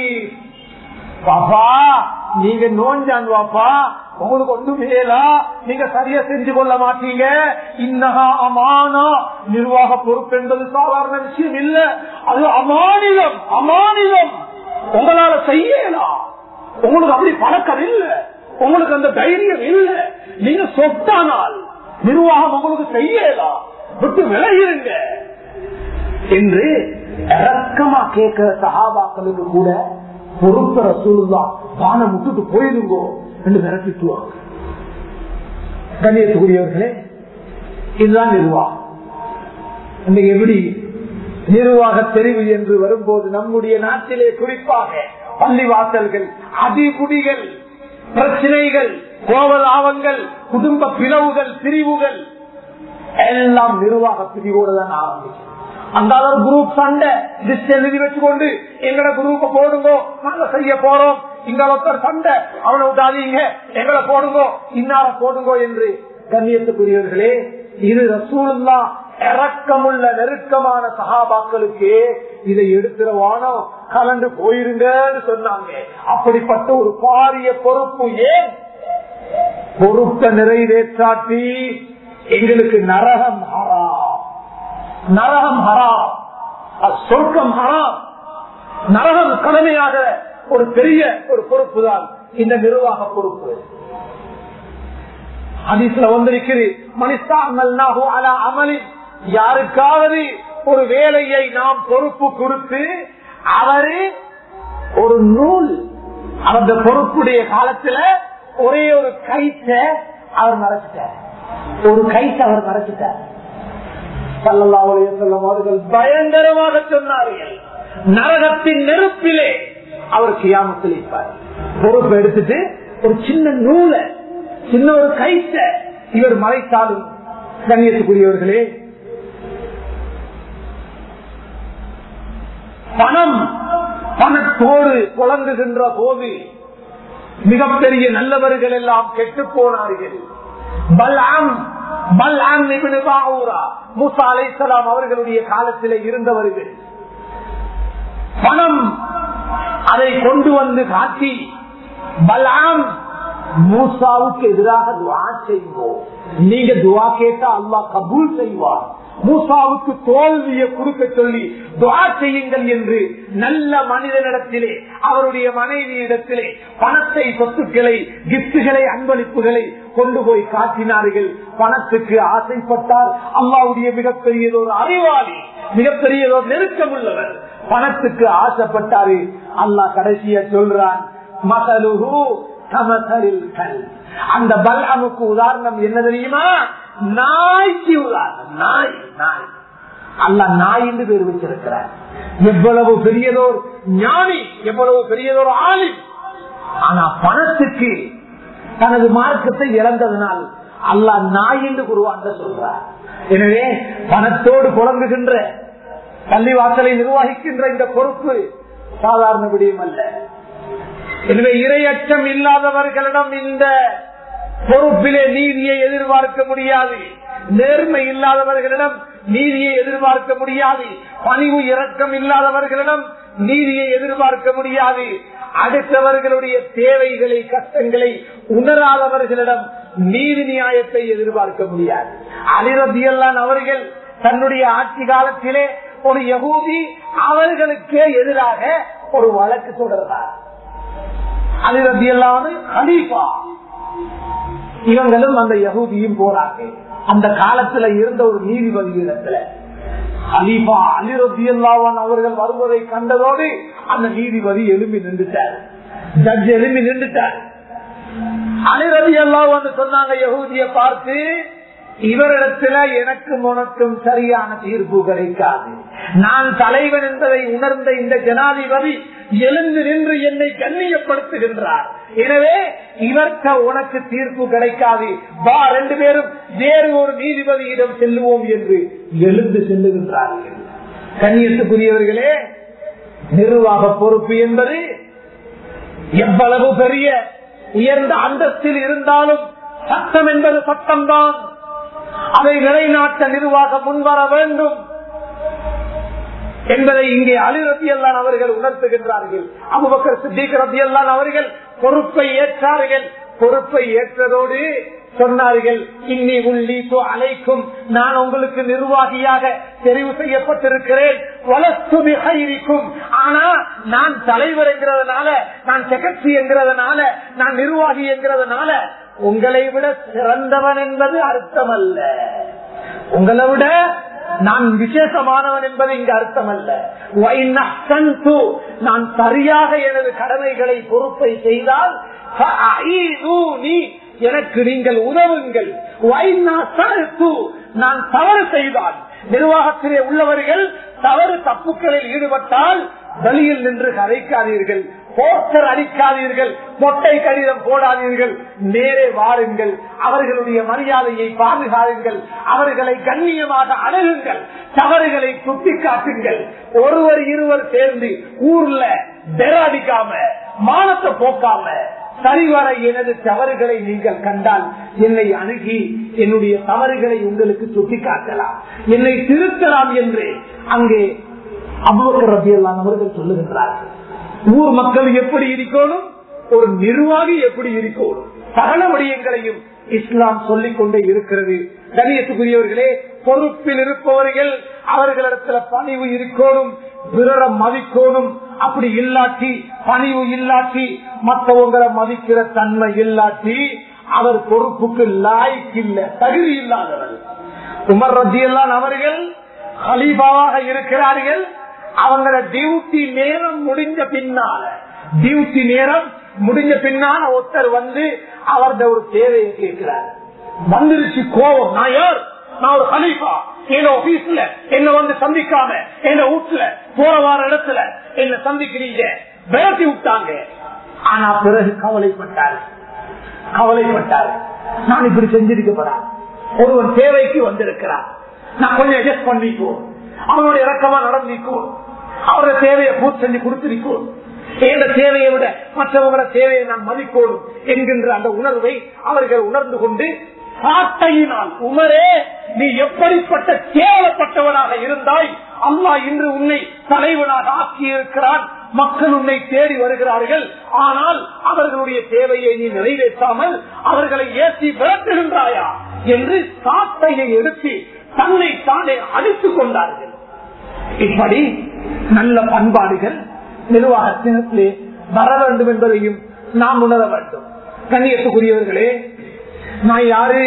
பாப்பா நீங்க நோஞ்சான் வாப்பா உங்களுக்கு ஒண்ணும் மேலா நீங்க சரியா செஞ்சு கொள்ள மாட்டீங்க இன்னகா அமானா நிர்வாக பொறுப்பு என்பது சாதாரண விஷயம் இல்ல அது அமானிதம் அமானிதம் உங்களால செய்யலாம் உங்களுக்கு அப்படி பழக்கம் இல்ல உங்களுக்கு அந்த தைரியம் இல்ல நீங்க சொத்தானால் நிர்வாகம் உங்களுக்கு செய்யலாம் விட்டு விலகிருங்க என்று இறக்கமா கேட்கிற சகாபாக்களுக்கு கூட பொறுப்பு ரசூலுல்லா வானம் விட்டுட்டு போயிருங்கோ என்று விரட்டிட்டுவாங்க கண்ணியத்துக்குரியவர்களே இதுதான் நிர்வாகம் இன்னைக்கு எப்படி நிர்வாக தெரிவு என்று வரும்போது நம்முடைய நாட்டிலே குறிப்பாக பள்ளிவாசல்கள் அதிகுடிகள் பிரச்சனைகள் கோவலாவங்கள் குடும்ப பிளவுகள் பிரிவுகள் எல்லாம் நிர்வாக பிரிவோடு தான் ஆரம்பிக்கும் அந்த அளவு குரூப் சண்டை லிஸ்ட் எழுதி வச்சுக்கொண்டு எங்கட குரூப்ப போடுங்க நாங்க செய்ய போறோம் இங்க ஒருத்தர் சண்டை அவனை விட்டாதீங்க எங்களை போடுங்க இன்னார போடுங்க என்று கண்ணியத்துக்குரியவர்களே இது ரசூலுல்லா இறக்கமுள்ள நெருக்கமான சகாபாக்களுக்கு இதை எடுத்துருவானோ கலந்து போயிருங்கன்னு சொன்னாங்க அப்படிப்பட்ட ஒரு பாரிய பொறுப்பு ஏன் பொறுப்பை நிறைவேற்றாட்டி எங்களுக்கு நரகம் ஹராம் நரகம் ஹராம் சொர்க்கம் ஹராம் நரகம் கடமையாக ஒரு பெரிய ஒரு பொறுப்பு தான் இந்த நிர்வாக பொறுப்பு அதிசல வந்திருக்கிறது மனிஸ்தாமல்னாஹு அலா அமலின் யாருக்காவது ஒரு வேலையை நாம் பொறுப்பு கொடுத்து அவரு ஒரு நூல் அந்த பொறுப்புடைய காலத்துல ஒரே ஒரு கைத்த அவர் மறைச்சிட்டார் ஒரு கைத்த அவர் மறைச்சிட்டார் அவர்கள் பயங்கரமாக சொன்னார்கள் நரகத்தின் நெருப்பிலே அவர் கியாமத்தில் இருப்பார் பொறுப்பு எடுத்துட்டு ஒரு சின்ன நூலை சின்ன ஒரு கைத்த இவர் மறைத்தாலும் கண்ணியத்துக்குரியவர்களே பணம் பணத்தோடு புழங்குகின்ற போது மிகப்பெரிய நல்லவர்கள் எல்லாம் கெட்டு போனார்கள் பல்ஆம் பல்ஆம் இப்னு பாஊரா மூசா அலைஹிஸ்ஸலாம் அவர்களுடைய காலத்திலே இருந்தவர்கள் பணம் அதை கொண்டு வந்து காட்டி பல்ஆம் மூசாவுக்கு எதிராக துவா செய்வோம் நீங்க துவா கேட்டா அல்லாஹ் கபூல் செய்வார் மூசாவுக்கு தோல்வியை கொடுக்க சொல்லி துவா செய்யுங்கள் என்று நல்ல மனிதனிடத்திலே அவருடைய மனைவியிடத்திலே பணத்தை சொத்துக்களை கிப்டுகளை அன்பளிப்புகளை கொண்டு போய் காட்டினார்கள் பணத்துக்கு ஆசைப்பட்டார் அல்லாவுடைய மிகப்பெரியதொரு அறிவாளி மிகப்பெரியதொரு நெருக்கம் உள்ளவர் பணத்துக்கு ஆசைப்பட்டாரு அல்லாஹ் கடைசிய சொல்றான் மகளுகு சமசரில் கல் அந்த பல்அமுக்கு உதாரணம் என்ன தெரியுமா நாய்க்கு உதாரணம் நாய் நாய் அல்ல நாய் என்று பேர் வச்சிருக்கிறார் எவ்வளவு பெரியதோர் ஞானி எவ்வளவு பெரியதோர் ஆளி ஆனா பணத்துக்கு தனது மார்க்கத்தை இழந்ததனால் அல்லாஹ் நாய் என்று குருவாங்க சொல்றார் எனவே பணத்தோடு புழங்குகின்ற பள்ளிவாசலை நிர்வகிக்கின்ற இந்த பொறுப்பு சாதாரண விடயம் அல்ல எனவே இரையச்சம் இல்லாதவர்களிடம் இந்த பொறுப்பிலே நீதியை எதிர்பார்க்க முடியாது நேர்மை இல்லாதவர்களிடம் நீதியை எதிர்பார்க்க முடியாது பணிவு இரக்கம் இல்லாதவர்களிடம் நீதியை எதிர்பார்க்க முடியாது அடுத்தவர்களுடைய தேவைகளை கஷ்டங்களை உணராதவர்களிடம் நீதி நியாயத்தை எதிர்பார்க்க முடியாது அலிரபியல்லான் அவர்கள் தன்னுடைய ஆட்சி காலத்திலே ஒரு யகூதி அவர்களுக்கே எதிராக ஒரு வழக்கு தொடர்ந்தார் அலிரபியல்லாவது ஹலீஃபா இவங்களும் அந்த யகூதியும் போறாங்க அந்த காலத்துல இருந்த ஒரு நீதிபதி இடத்துல அலிபா அலிரபியல்லாவன் அவர்கள் வருவதை கண்டதோடு அந்த நீதிபதி எழும்பி நின்றுட்டார் ஜட்ஜ் எழும்பி நின்றுட்டார் அலிரபி அல்லாவன் சொன்னாங்க யகூதிய பார்த்து இவரிடத்துல எனக்கும் உனக்கும் சரியான தீர்ப்பு கிடைக்காது நான் தலைவன் என்பதை உணர்ந்த இந்த ஜனாதிபதி எழுந்து நின்று என்னை கண்ணியப்படுத்துகின்றார் எனவே இவர்க்க உனக்கு தீர்ப்பு கிடைக்காது வா ரெண்டு பேரும் வேறு ஒரு நீதிபதியிடம் செல்லுவோம் என்று எழுந்து செல்லுகின்றார்கள் கண்ணியத்துக்குரியவர்களே நிர்வாக பொறுப்பு என்பது எவ்வளவு பெரிய உயர்ந்த அந்தஸ்தில் இருந்தாலும் சட்டம் என்பது சட்டம்தான் அதை நிலைநாட்ட நிர்வாகம் முன்வர வேண்டும் என்பதை இங்கே அலி ரத்தியல்லான் அவர்கள் உணர்த்துகின்றார்கள் அபுபக்கர் சித்திக் ரத்தியல்லான் அவர்கள் பொறுப்பை ஏற்றார்கள் பொறுப்பை ஏற்றதோடு சொன்னார்கள் இன்னி உள்ளி அழைக்கும் நான் உங்களுக்கு நிர்வாகியாக தெரிவு செய்யப்பட்டிருக்கிறேன் வளர்த்து இருக்கும் ஆனா நான் தலைவர் என்கிறதுனால நான் செக்ரட்டரி என்கிறதுனால நான் நிர்வாகி என்கிறதுனால உங்களை விட சிறந்தவன் என்பது அர்த்தம் அல்ல உங்களை விட நான் விசேஷமானவன் என்பது இங்கு அர்த்தம் அல்ல நான் சரியாக எனது கடமைகளை பொறுப்பை செய்தால் எனக்கு நீங்கள் உதவுங்கள் நான் தவறு செய்தால் நிர்வாகத்திலே உள்ளவர்கள் தவறு தப்புக்களில் ஈடுபட்டால் வழியில் நின்று கதைக்காதீர்கள் போஸ்டர் அடிக்காதீர்கள் மொட்டை கடிதம் போடாதீர்கள் நேரே வாருங்கள் அவர்களுடைய மரியாதையை பாதுகாருங்கள் அவர்களை கண்ணியமாக அணுகுங்கள் தவறுகளை சுட்டி காட்டுங்கள் ஒருவர் இருவர் சேர்ந்து ஊர்ல பெறாடிக்காம மானத்தை போக்காம சரிவர எனது தவறுகளை நீங்கள் கண்டால் என்னை அணுகி என்னுடைய தவறுகளை உங்களுக்கு சுட்டி காட்டலாம் என்னை திருத்தலாம் என்று அங்கே அபுபக்கர் ரபியெல்லாம் அவர்கள் சொல்லுகின்றார்கள் ஊர் மக்கள் எப்படி இருக்கணும் ஒரு நிர்வாகி எப்படி இருக்கணும் சகல விடயங்களையும் இஸ்லாம் சொல்லிக் கொண்டே இருக்கிறது கணியத்துக்குரியவர்களே பொறுப்பில் இருப்பவர்கள் அவர்களிடத்துல பணிவு இருக்கணும் பிறரை மதிக்கணும் அப்படி இல்லாட்டி பணிவு இல்லாட்டி மற்றவங்களை மதிக்கிற தன்மை இல்லாட்டி அவர் பொறுப்புக்கு லாய்க்கு இல்ல தகுதி இல்லாதவர் உமர் ரஜியல்லான் அவர்கள் ஹலீபாவாக இருக்கிறார்கள் அவங்களோட டியூட்டி நேரம் முடிஞ்ச பின்னால டியூட்டி நேரம் முடிஞ்ச பின்னால ஒருத்தர் வந்து அவர்த ஒரு தேவையை கேட்கிறார் வந்துருச்சு கோபம் நான் யார் நான் ஒரு ஹலீஃபா என் ஆபீஸ்ல என்ன வந்து சந்திக்காம என்ன வீட்டுல போற வார இடத்துல என்ன சந்திக்கிறீங்க விரட்டி விட்டாங்க ஆனா பிறகு கவலைப்பட்டாரு கவலைப்பட்டாரு நான் இப்படி செஞ்சிருக்க போறேன் ஒருவன் தேவைக்கு வந்திருக்கிறான் நான் கொஞ்சம் அட்ஜஸ்ட் பண்ணிக்குவோம் அவனுடைய இறக்கமா நடந்திருக்கும் அவரோட தேவையை பூர்த்தி செஞ்சு கொடுத்திருக்கும் எந்த தேவையை விட மற்றவங்களோட தேவையை நான் மதிக்கோடும் என்கின்ற அந்த உணர்வை அவர்கள் உணர்ந்து கொண்டு சாட்டையினால் உமரே நீ எப்படிப்பட்ட கேவலப்பட்டவனாக இருந்தாய் அம்மா இன்று உன்னை தலைவனாக ஆக்கியிருக்கிறான் மக்கள் உன்னை தேடி வருகிறார்கள் ஆனால் அவர்களுடைய தேவையை நீ நிறைவேற்றாமல் அவர்களை ஏற்றி விரட்டுகின்றாயா என்று சாட்டையை எடுத்து தன்னை தானே அழித்துக் கொண்டார்கள் இப்படி நல்ல பண்பாடுகள் நிர்வாகத்தினத்திலே வர வேண்டும் என்பதையும் நாம் உணர வேண்டும் கண்ணியத்துக்குரியவர்களே நான் யாரு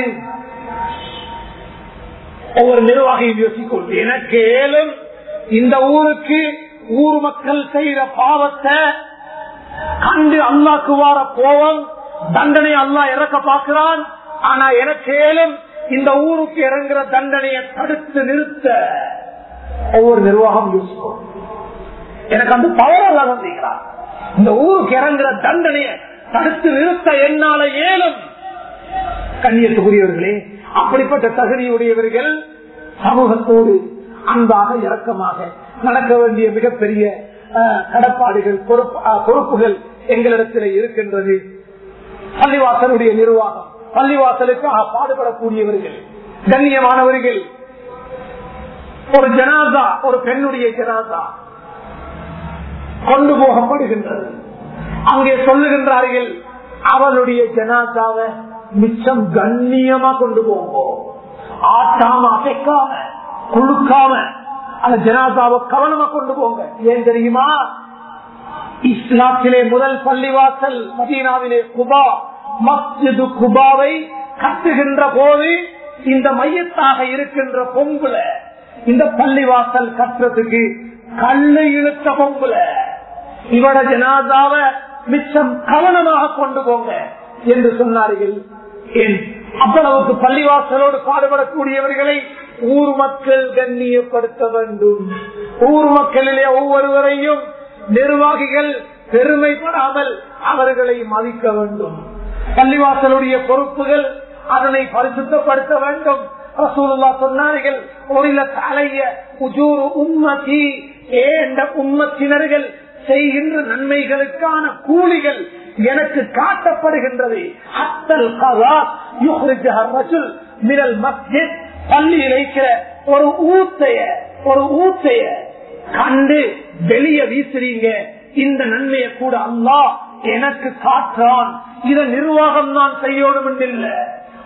ஒவ்வொரு நிர்வாகியும் யோசிக்கொண்டு எனக்கு ஏலும் இந்த ஊருக்கு ஊர் மக்கள் செய்கிற பாவத்தை கண்டு அல்லாக்கு வார கோபம் தண்டனை அல்லா இறக்க பார்க்கிறான் ஆனா எனக்கு ஏலும் இந்த ஊருக்கு இறங்குற தண்டனையை தடுத்து நிறுத்த ஒவ்வொரு நிர்வாகம் யோசிக்கும் எனக்கு அந்த பவர் எல்லாம் வந்திருக்கிறார் இந்த ஊருக்கு இறங்குற தண்டனையை தடுத்து நிறுத்த என்னால ஏலும் கண்ணியத்துக்குரியவர்களே அப்படிப்பட்ட தகுதியுடையவர்கள் சமூகத்தோடு அன்பாக இறக்கமாக நடக்க வேண்டிய மிகப்பெரிய கடப்பாடுகள் பொறுப்புகள் எங்களிடத்தில் இருக்கின்றது பள்ளிவாசலுடைய நிர்வாகம் பள்ளிவாசலுக்காக பாடுபடக்கூடியவர்கள் கண்ணியமானவர்கள் ஒரு ஜனாதா ஒரு பெண்ணுடைய ஜனாதா கொண்டு போகப்படுகின்றது அங்கே சொல்லுகின்றார்கள் அவளுடைய ஜனாதாவை மிச்சம் கண்ணியமா கொண்டு போவோம் ஆட்டாம அசைக்காம குழுக்காம அந்த ஜனாதாவை கவனமா கொண்டு போங்க ஏன் தெரியுமா இஸ்லாத்திலே முதல் பள்ளிவாசல் மதீனாவிலே குபா மஸ்ஜிது குபாவை கட்டுகின்ற போது இந்த மையத்தாக இருக்கின்ற பொம்புல இந்த பள்ளிவாசல் கட்டுறதுக்கு கல்லு இழுத்த பொம்புல இவட ஜனாதாவ மிச்சம் கவனமாக கொண்டு போங்க என்று சொன்னார்கள் அவ்வளவுக்கு பள்ளிவாசலோடு பாடுபடக்கூடியவர்களை ஊர் மக்கள் கண்ணியப்படுத்த வேண்டும் ஊர் மக்களிலே ஒவ்வொருவரையும் நிர்வாகிகள் பெருமைப்படாமல் அவர்களை மதிக்க வேண்டும் பள்ளிவாசலுடைய பொறுப்புகள் அதனை பரிசுத்தப்படுத்த வேண்டும் ரசூலுல்லா சொன்னார்கள் ஒரு தலைய உஜூரு உம்மதி ஏண்ட உம்மத்தினர்கள் செய்கின்ற நன்மைகளுக்கான கூலிகள் எனக்கு காட்டப்படுகின்றது அத்தல் மினல் மஸ்ஜித் பள்ளியில் வைக்கிற ஒரு ஊத்தைய ஒரு ஊத்தைய கண்டு வெளியே வீசுறீங்க இந்த நன்மையை கூட அல்லா எனக்கு காற்றான் இத நிர்வாகம் தான் செய்யணும் இல்ல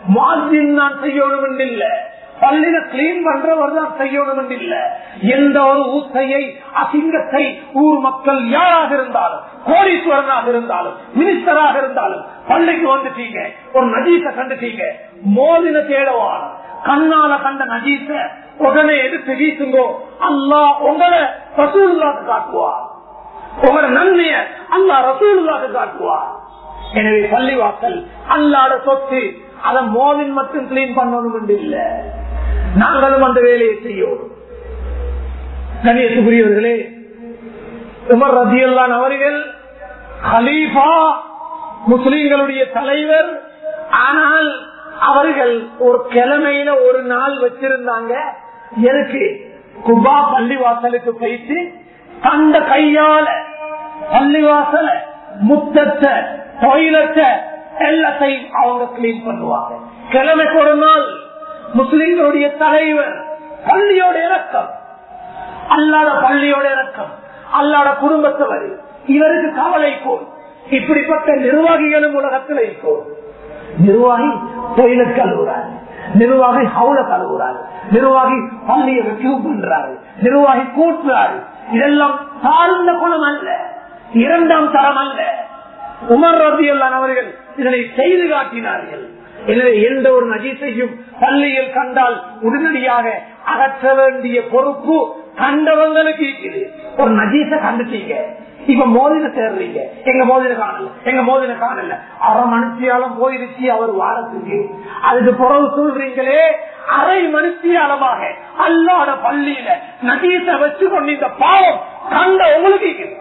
மாதின் நான் செய்யணும் இல்ல பள்ளியில கிளீன் பண்றவர் தான் செய்யணும் இல்ல எந்த ஒரு ஊத்தையை அசிங்கத்தை ஊர் மக்கள் யாராக இருந்தாலும் கோடீஸ்வரனாக இருந்தாலும் மினிஸ்டராக இருந்தாலும் பள்ளிக்கு வந்துட்டீங்க ஒரு நஜீச கண்டுட்டீங்க மோதின தேடவான கண்ணால கண்ட நஜீச உடனே எடுத்து வீசுங்கோ அல்லா உங்களை ரசூலுல்லாக்கு காட்டுவார் உங்களோட நன்மைய அல்லா ரசூலுல்லாக்கு காட்டுவார் எனவே பள்ளிவாசல் அல்லாட சொத்து அதை மோதின் மட்டும் கிளீன் பண்ணணும் என்று இல்ல நாங்களும் அந்த வேலையை செய்யணும் கணியத்துக்குரியவர்களே உமர் ரதியல்லான் அவர்கள் ஹலீஃபா முஸ்லிம்களுடைய தலைவர் ஆனால் அவர்கள் ஒரு கிழமையில ஒரு நாள் வச்சிருந்தாங்க எதுக்கு குபா பள்ளிவாசலுக்கு போயிட்டு அந்த கையால பள்ளிவாசல முத்தத்தை டொய்லெட்டை எல்லாத்தையும் அவங்க கிளீன் பண்ணுவாங்க கிழமைக்கு ஒரு நாள் முஸ்லிம்களுடைய தலைவர் பள்ளியோட இறக்கம் அல்லாத பள்ளியோட இறக்கம் அல்லாத குடும்பத்தவர் இவருக்கு கவலை போல் இப்படிப்பட்ட நிர்வாகிகளும் உலகத்தில் இருக்கும் நிர்வாகி தொழிலுக்கு கழுவுறாரு நிர்வாகி ஹவுல கழுவுறாரு நிர்வாகி பள்ளியை வெற்றியும் பண்றாரு நிர்வாகி கூட்டுறாரு இதெல்லாம் தாழ்ந்த குணம் அல்ல இரண்டாம் தரம் அல்ல உமர் ரபியல்லான் அவர்கள் இதனை செய்து காட்டினார்கள் எனவே எந்த ஒரு நஜீசையும் பள்ளியில் கண்டால் உடனடியாக அகற்ற வேண்டிய பொறுப்பு கண்டவங்களுக்கு இருக்குது ஒரு நஜீச கண்டுட்டீங்க இப்ப மோதின தேடுறீங்க எங்க மோதின காணல எங்க மோதின காணல அரை மனுஷியாலம் போயிருச்சு அவர் வாரத்துக்கு அதுக்கு பிறகு சொல்றீங்களே அரை மனுஷியாலமாக அல்லாத பள்ளியில நஜீச வச்சு கொண்டு இந்த பாவம் கண்ட உங்களுக்கு இருக்குது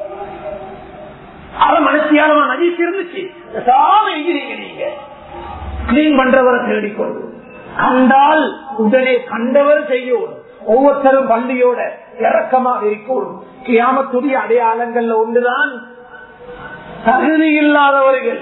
அரை மனுஷியாலமா நஜீஸ் இருந்துச்சு சாம எங்கிறீங்க நீங்க கிளீன் பண்றவரை தேடிக்கொண்டு கண்டால் உடனே கண்டவர் செய்யணும் ஒவ்வொருத்தரும் பள்ளியோட இறக்கமாக இருக்கணும் கியாமத்துடைய அடையாளங்கள்ல ஒன்றுதான் தகுதி இல்லாதவர்கள்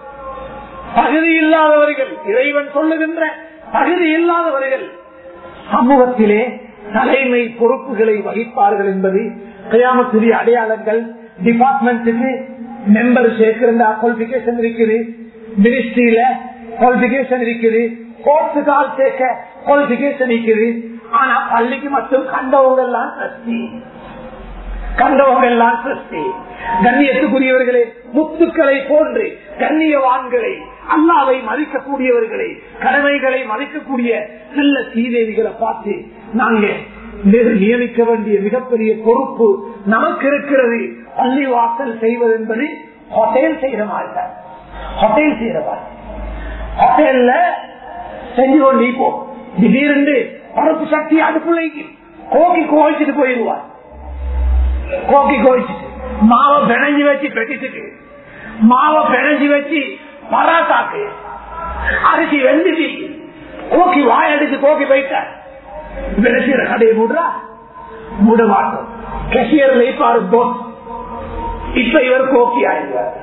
தகுதி இல்லாதவர்கள் இறைவன் சொல்லுகின்ற தகுதி இல்லாதவர்கள் சமூகத்திலே தலைமை பொறுப்புகளை வகிப்பார்கள் என்பது கியாமத்துடைய அடையாளங்கள் டிபார்ட்மெண்ட்டுக்கு மெம்பர் சேர்க்கிற குவாலிபிகேஷன் இருக்குது மினிஸ்ட்ரியில குவாலிபிகேஷன் இருக்குது கோர்ட்டுக்கு ஆள் சேர்க்க குவாலிபிகேஷன் இருக்குது ஆனா பள்ளிக்கு மட்டும் கண்டவங்க எல்லாம் சஸ்தி கண்டவங்க எல்லாம் சஸ்தி கண்ணியத்துக்குரியவர்களே முத்துக்களை போன்று கண்ணியவான்களை அல்லாவை மதிக்கக்கூடியவர்களை கடமைகளை மதிக்கக்கூடிய நல்ல சீதேவிகளை பார்த்து நாங்க நியமிக்க வேண்டிய மிகப்பெரிய பொறுப்பு நமக்கு இருக்கிறது பள்ளி வாசல் செய்வது என்பது ஹோட்டல் செய்யற மாதிரி ஹோட்டல் செய்யற மாதிரி ஹோட்டல்ல செஞ்சு கொண்டு இப்போ திடீரென்று பருப்பு சக்தி அடுப்புல கோக்கி கோவிச்சுட்டு போயிடுவார் கோக்கி கோவிச்சுட்டு மாவை பிணைஞ்சு வச்சு பெட்டிச்சுட்டு மாவை பிணைஞ்சு வச்சு பராத்தாக்கு அரிசி வெந்துச்சு கோக்கி வாயடிச்சு கோக்கி போயிட்டார் விளைச்சிற கடையை மூடுறா மூட மாட்டோம் கெசியர்ல இப்பாரு போஸ் இப்ப இவர் கோக்கி ஆயிடுவார்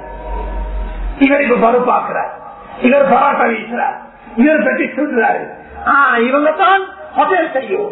இவர் இப்ப பருப்பாக்குறார் இவர் பராட்டா வீசுறார் இவர் பெட்டி சொல்றாரு இவங்க தான் ஹோட்டல் செய்யும்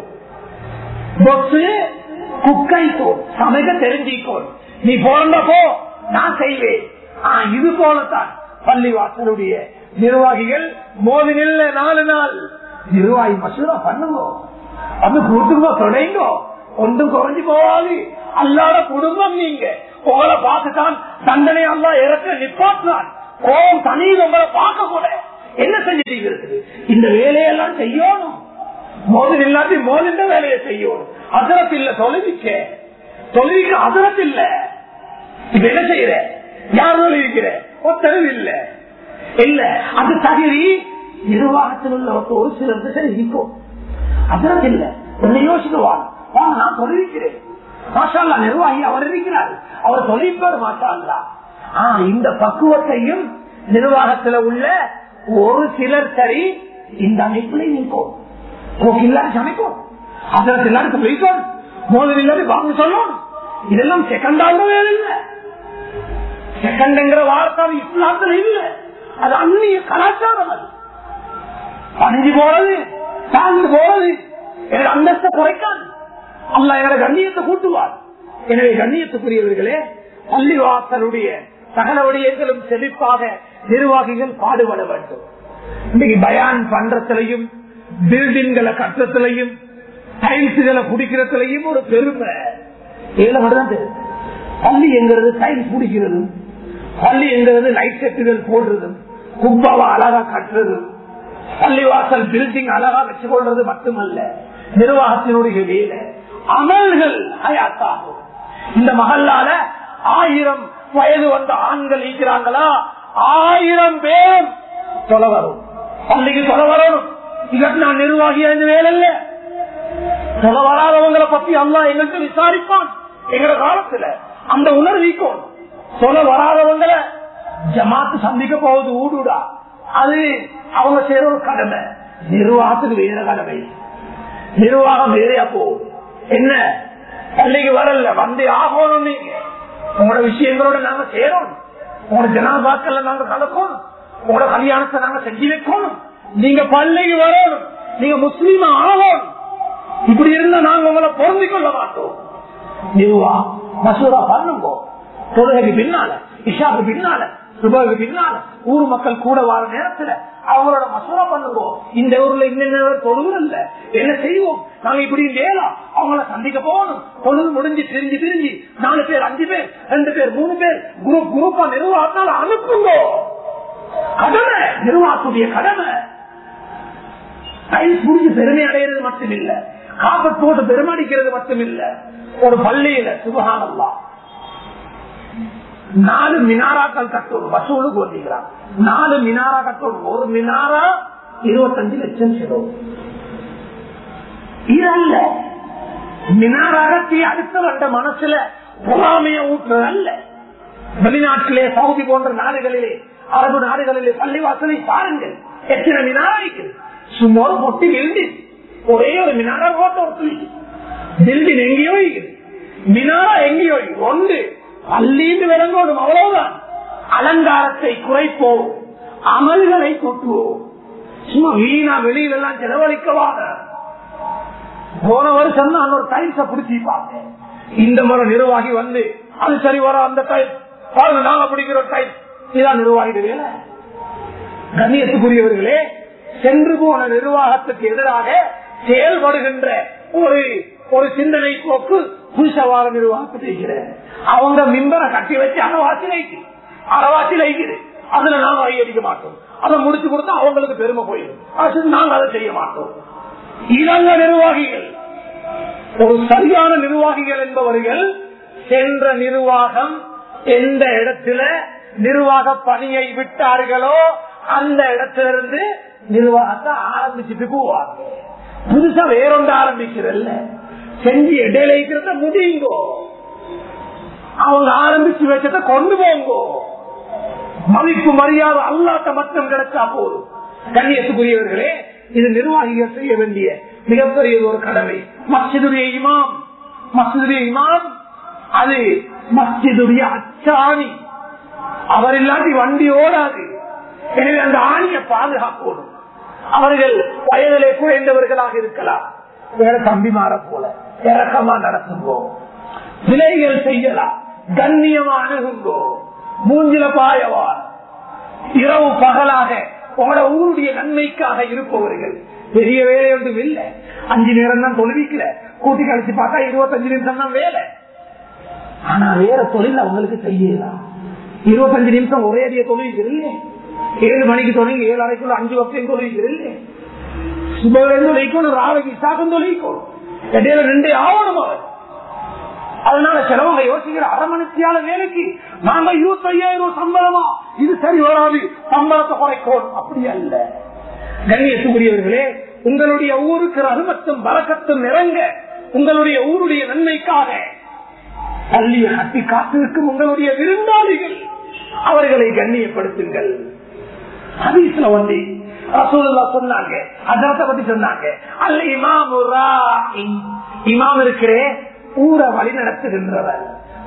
பொத்து குக்கை போ சமைக்க தெரிஞ்சிக்கோ நீ போறந்த போ நான் செய்வேன் இது போலத்தான் பள்ளி வாசலுடைய நிர்வாகிகள் மோதி நில்ல நாலு நாள் நிர்வாகி மசூரா பண்ணுங்க அது கூட்டுங்க தொடைங்க ஒன்றும் குறைஞ்சு போகாது அல்லாத குடும்பம் நீங்க உங்களை பார்த்துட்டான் தண்டனை அல்லா இறக்க நிப்பாட்டான் கோபம் தனியில் உங்களை பார்க்க கூட என்ன செஞ்சிட்டு இருக்குது இந்த வேலையெல்லாம் செய்யணும் மோதல் இல்லாட்டி மோதின்ற வேலையை செய்யணும் அதரத்து இல்ல தொலைவிக்க தொலைவிக்க அதரத்து இல்ல இப்ப என்ன செய்யற யார் தொலைவிக்கிற ஒத்தரவு இல்ல இல்ல அது தகுதி நிர்வாகத்தில் உள்ள ஒரு சிலருக்கு சரி இருக்கும் அதரத்து இல்ல என்ன யோசிக்குவாங்க வாங்க நான் தொலைவிக்கிறேன் மாஷால்லா நிர்வாகி அவர் இருக்கிறார் அவர் தொழிற்பார் மாஷால்லா ஆஹ் இந்த பக்குவத்தையும் நிர்வாகத்துல உள்ள ஒரு சிலர் சரி இந்த அமைப்புல நிற்கும் இல்லாத சமைக்கும் அதற்கு எல்லாருக்கும் வைக்கும் மோதல் இல்லாத வாங்க சொல்லணும் இதெல்லாம் செகண்டாக வேலை இல்லை செகண்ட்ங்கிற வார்த்தை இஸ்லாத்துல இல்ல அது அந்நிய கலாச்சாரம் அது பணிஞ்சு போறது தாழ்ந்து போறது எனக்கு அந்தஸ்தை குறைக்காது அல்ல எங்களை கண்ணியத்தை கூட்டுவார் எனவே கண்ணியத்துக்குரியவர்களே பள்ளிவாசலுடைய சகல விடயங்களும் செழிப்பாக நிர்வாகிகள் பாடுபட வேண்டும் இன்னைக்கு பயான் பண்றதுலையும் பில்டிங்களை கட்டுறதுலையும் டைல்ஸுகளை குடிக்கிறதுலையும் ஒரு பெருமை இதுல மட்டும்தான் தெரியும் பள்ளி எங்கிறது டைல்ஸ் குடிக்கிறது பள்ளி எங்கிறது லைட் செட்டுகள் போடுறது குப்பாவை அழகா கட்டுறது பள்ளிவாசல் பில்டிங் அழகா வச்சு கொள்றது மட்டுமல்ல நிர்வாகத்தினுடைய வேலை அமல்கள் ஹயாத்தாகும் இந்த மகல்லால ஆயிரம் வயது வந்த ஆண்கள் இருக்கிறாங்களா ஆயிரம் பேர் தொலை வரும் பள்ளிக்கு தொலை வரணும் இதற்கு நான் நிர்வாகியா இந்த வேலை இல்ல தொலை வராதவங்களை பத்தி அல்லா எங்கள்கிட்ட விசாரிப்பான் எங்க காலத்துல அந்த உணர்விக்கும் தொலை வராதவங்களை ஜமாத்து சந்திக்க போவது ஊடுடா அது அவங்க செய்யற ஒரு கடமை நிர்வாகத்துக்கு வேற கடமை நிர்வாகம் வேறையா போகுது என்ன பள்ளிக்கு வரல வந்து ஆகணும் நீங்க உங்களோட விஷயங்களோட நாங்க சேரணும் உங்களோட ஜனாபாக்கள்ல நாங்க கலக்கணும் உங்களோட கல்யாணத்தை நாங்க செஞ்சு வைக்கணும் நீங்க பள்ளிக்கு வரணும் நீங்க முஸ்லீம் ஆகணும் இப்படி இருந்தா நாங்க உங்களை பொருந்திக் கொள்ள மாட்டோம் நிர்வா மசூரா பண்ணுங்க தொழுகைக்கு பின்னால இஷாக்கு பின்னால சுபகு பின்னால ஊர் மக்கள் கூட வாழ நேரத்துல அவங்களோட மசூரா பண்ணுங்க இந்த ஊர்ல இன்னென்ன தொழுவர் இல்ல என்ன செய்வோம் நாங்க இப்படி வேலாம் அவங்கள சந்திக்க போகணும் பொழுது முடிஞ்சு பிரிஞ்சு பிரிஞ்சு நாலு பேர் அஞ்சு பேர் ரெண்டு பேர் மூணு பேர் குரூப் குரூப்பா நிர்வாகத்தால் அனுப்புங்க கடமை நிர்வாகத்துடைய கடமை டைல்ஸ் முடிஞ்சு பெருமை அடைகிறது மட்டும் இல்ல காப்பட் போட்டு பெருமடிக்கிறது மட்டும் இல்ல ஒரு பள்ளியில சுபகானல்லா நாலு மினாராக்கள் கட்டணும் வசூலுக்கு வந்தீங்களா நாலு மினாரா கட்டணும் ஒரு மினாரா இருபத்தஞ்சு லட்சம் செலவு இதல்ல மினாராகத்தி அடுத்த வந்த மனசுல பொறாமைய ஊற்றுறது அல்ல வெளிநாட்டிலே சவுதி போன்ற நாடுகளிலே அரபு நாடுகளிலே பள்ளிவாசலை பாருங்கள் எத்தனை மினாரா இருக்குது சும்மா ஒரு பொட்டி பில்டிங் ஒரே ஒரு மினாரா ஓட்ட ஒரு பில்டிங் எங்கேயோ இருக்குது மினாரா எங்கேயோ இருக்குது. ஒன்று பள்ளிந்து விளங்கோடும் அவ்வளவுதான் அலங்காரத்தை குறைப்போம் அமல்களை கூட்டுவோம் சும்மா வீணா வெளியில எல்லாம் செலவழிக்கவாக போன வருஷம் நான் ஒரு டைல்ஸ பிடிச்சி பார்த்தேன் இந்த முறை நிர்வாகி வந்து அது சரி வர அந்த டைல் பாருங்க நாங்க பிடிக்கிற டைல் இதான் நிர்வாகிட வேலை கண்ணியத்துக்குரியவர்களே சென்று போன நிர்வாகத்துக்கு எதிராக செயல்படுகின்ற ஒரு ஒரு சிந்தனை போக்கு புதுசவார நிர்வாகத்தை செய்கிறேன் அவங்க மிம்பரை கட்டி வச்சு அறவாசி வைக்கு அறவாசி வைக்குது அதுல நாங்க அடிக்க மாட்டோம் அதை முடிச்சு கொடுத்தா அவங்களுக்கு பெருமை போயிடும் அது நாங்க அதை செய்ய மாட்டோம் இளங்க நிர்வாகிகள் ஒரு சரியான நிர்வாகிகள் என்பவர்கள் சென்ற நிர்வாகம் எந்த இடத்துல நிர்வாக பணியை விட்டார்களோ அந்த இடத்திலிருந்து நிர்வாகத்தை ஆரம்பிச்சுட்டு போவாங்க புதுசா வேறொன்று ஆரம்பிக்கிறல்ல செஞ்சு இடையில இருக்கிறத முடியுங்கோ அவங்க ஆரம்பிச்சு வச்சத கொண்டு போங்கோ மதிப்பு மரியாதை அல்லாட்ட மட்டும் கிடைச்சா போதும் கண்ணியத்துக்குரியவர்களே இது நிர்வாகிகள் செய்ய வேண்டிய மிகப்பெரிய ஒரு கடமை மஸ்ஜிதுடைய இமாம் மஸ்ஜிதுடைய இமாம் அது மஸ்ஜிதுடைய அச்சாணி அவர் இல்லாட்டி வண்டி ஓடாது எனவே அந்த ஆணியை பாதுகாக்கணும் அவர்கள் வயதிலே குறைந்தவர்களாக இருக்கலாம் வேற தம்பிமார போல இறக்கமா நடக்குங்கோ விலைகள் செய்யலாம் கண்ணியமா அணுகுங்கோ மூஞ்சில பாயவார் இரவு பகலாக உங்களோட ஊருடைய நன்மைக்காக இருப்பவர்கள் பெரிய வேலை ஒன்றும் இல்லை அஞ்சு நேரம் தான் தொழுவிக்கல கூட்டி கழிச்சு பார்த்தா இருபத்தஞ்சு நிமிஷம் தான் வேலை ஆனா வேற தொழில் அவங்களுக்கு செய்யலாம் இருபத்தஞ்சு நிமிஷம் ஒரே அடிய தொழுவிக்கிறீங்க ஏழு மணிக்கு தொழில் ஏழு அரைக்குள்ள அஞ்சு வருஷம் தொழுவிக்கிறீங்க சுபவேந்து தொழிக்கணும் ராவைக்கு சாக்கம் தொழிக்கணும் இடையில ரெண்டே ஆவணும் அவர் அதனால சிலவங்க யோசிக்கிற அரை மணித்தியால வேலைக்கு நாங்க இருபத்தி ஐயாயிரம் சம்பளமா இது சரி வராது சம்பளத்தை குறைக்கணும் அப்படி அல்ல கண்ணியத்துக்குரியவர்களே உங்களுடைய ஊருக்கு ரகுமத்தும் பலக்கத்தும் நிறங்க உங்களுடைய ஊருடைய நன்மைக்காக பள்ளியை கட்டி காத்திருக்கும் உங்களுடைய விருந்தாளிகள் அவர்களை கண்ணியப்படுத்துங்கள் ஹதீஸ்ல வந்து ரசூலுல்லா சொன்னாங்க அதரத்தை பத்தி சொன்னாங்க அல்ல இமாம் இமாம் இருக்கிறே ஊரை வழி நடத்துகின்றவர்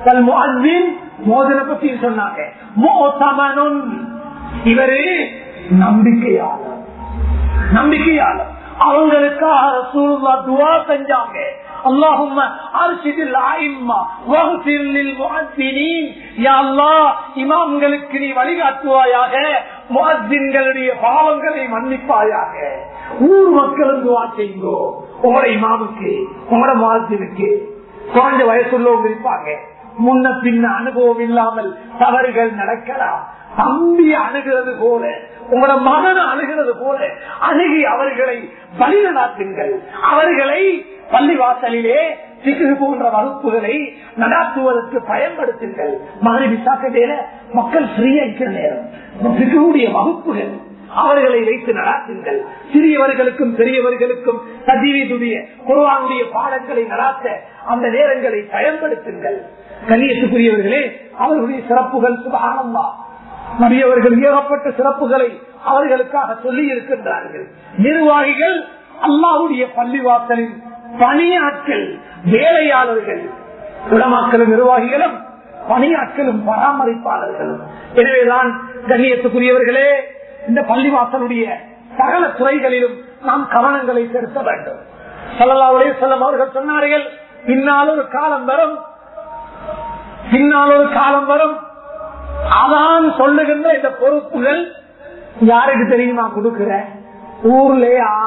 மோதனை பத்தி சொன்னாங்க மோசமனும் இவரு நம்பிக்கையாளர் நம்பிக்கையாளர் அவங்களுக்காக ரசூலுல்லா துவா செஞ்சாங்க اللهم ارشد الائمه واغفر للمؤذنين يا الله இமாம்களுக்கு நீ வழிகாட்டுவாயாக முகத்தின்களுடைய பாவங்களை மன்னிப்பாயாக ஊர் மக்களும் துவா செய்யுங்கோ உங்களோட இமாமுக்கு உங்களோட முகத்தினுக்கு குறைஞ்ச வயசுள்ளவங்க இருப்பாங்க முன்ன பின்ன அனுபவம் இல்லாமல் தவறுகள் நடக்கலாம் தம்பி அணுகிறது போல உங்களோட மகனை அணுகிறது போல அணுகி அவர்களை பலிநடாத்துங்கள் அவர்களை பள்ளிவாசலிலே சிக்கு போன்ற வகுப்புகளை நடாத்துவதற்கு பயன்படுத்துங்கள் மதுரை விசாக்கடையில மக்கள் ஃப்ரீயா இருக்கிற நேரம் சிக்குடைய வகுப்புகள் அவர்களை வைத்து நடாத்துங்கள் சிறியவர்களுக்கும் பெரியவர்களுக்கும் சஜீவிதுடைய குருவானுடைய பாடங்களை நடாத்த அந்த நேரங்களை பயன்படுத்துங்கள் கண்ணியத்துக்குரியவர்களே அவர்களுடைய சிறப்புகள் சுபானம்மா நபியவர்கள் ஏகப்பட்ட சிறப்புகளை அவர்களுக்காக சொல்லி இருக்கின்றார்கள் நிர்வாகிகள் அல்லாவுடைய பள்ளிவாசலின் பணியாட்கள் வேலையாளர்கள் உளமாக்களும் நிர்வாகிகளும் பணியாட்களும் பராமரிப்பாளர்களும் எனவேதான் கண்ணியத்துக்குரியவர்களே இந்த பள்ளிவாசலுடைய சகல துறைகளிலும் நாம் கவனங்களை செலுத்த வேண்டும் சல்லல்லாவுடைய செல்லம் அவர்கள் சொன்னார்கள் பின்னால் ஒரு காலம் வரும் பின்னால் ஒரு காலம் வரும் அதான் சொல்லுகின்ற இந்த பொறுப்புகள் யாருக்கு தெரியுமா கொடுக்கிற ஊர்ல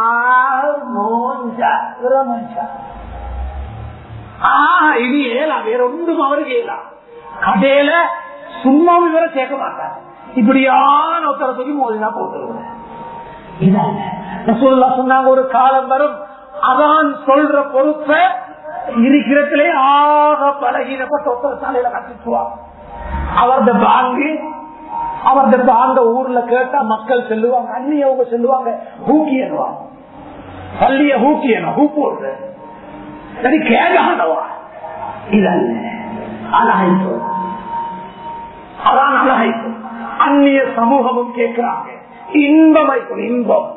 இனி ஏலா வேற ஒன்றும் அவருக்கு ஏலா கடையில சும்மா விவர சேர்க்க மாட்டாங்க இப்படியான ஒருத்தரை தூக்கி மோதினா போட்டுருவேன் சொன்னாங்க ஒரு காலம் வரும் அதான் சொல்ற பொறுப்பை இருக்கிறதுலே ஆக பலகீனப்பட்ட ஒருத்தர் தலையில கட்டிச்சுவாங்க அவரது பாங்கு அவரது பாங்க ஊர்ல கேட்டா மக்கள் செல்லுவாங்க அண்ணி அவங்க சொல்லுவாங்க ஹூக்கி என்னவாங்க பள்ளிய ஹூக்கி என்ன ஹூ போடுற சரி கேடானவா இதல்ல அழகாய்ப்பு அதான் அழகாய்ப்பு அந்நிய சமூகமும் கேட்கிறாங்க இன்பம் வைக்கும் இன்பம்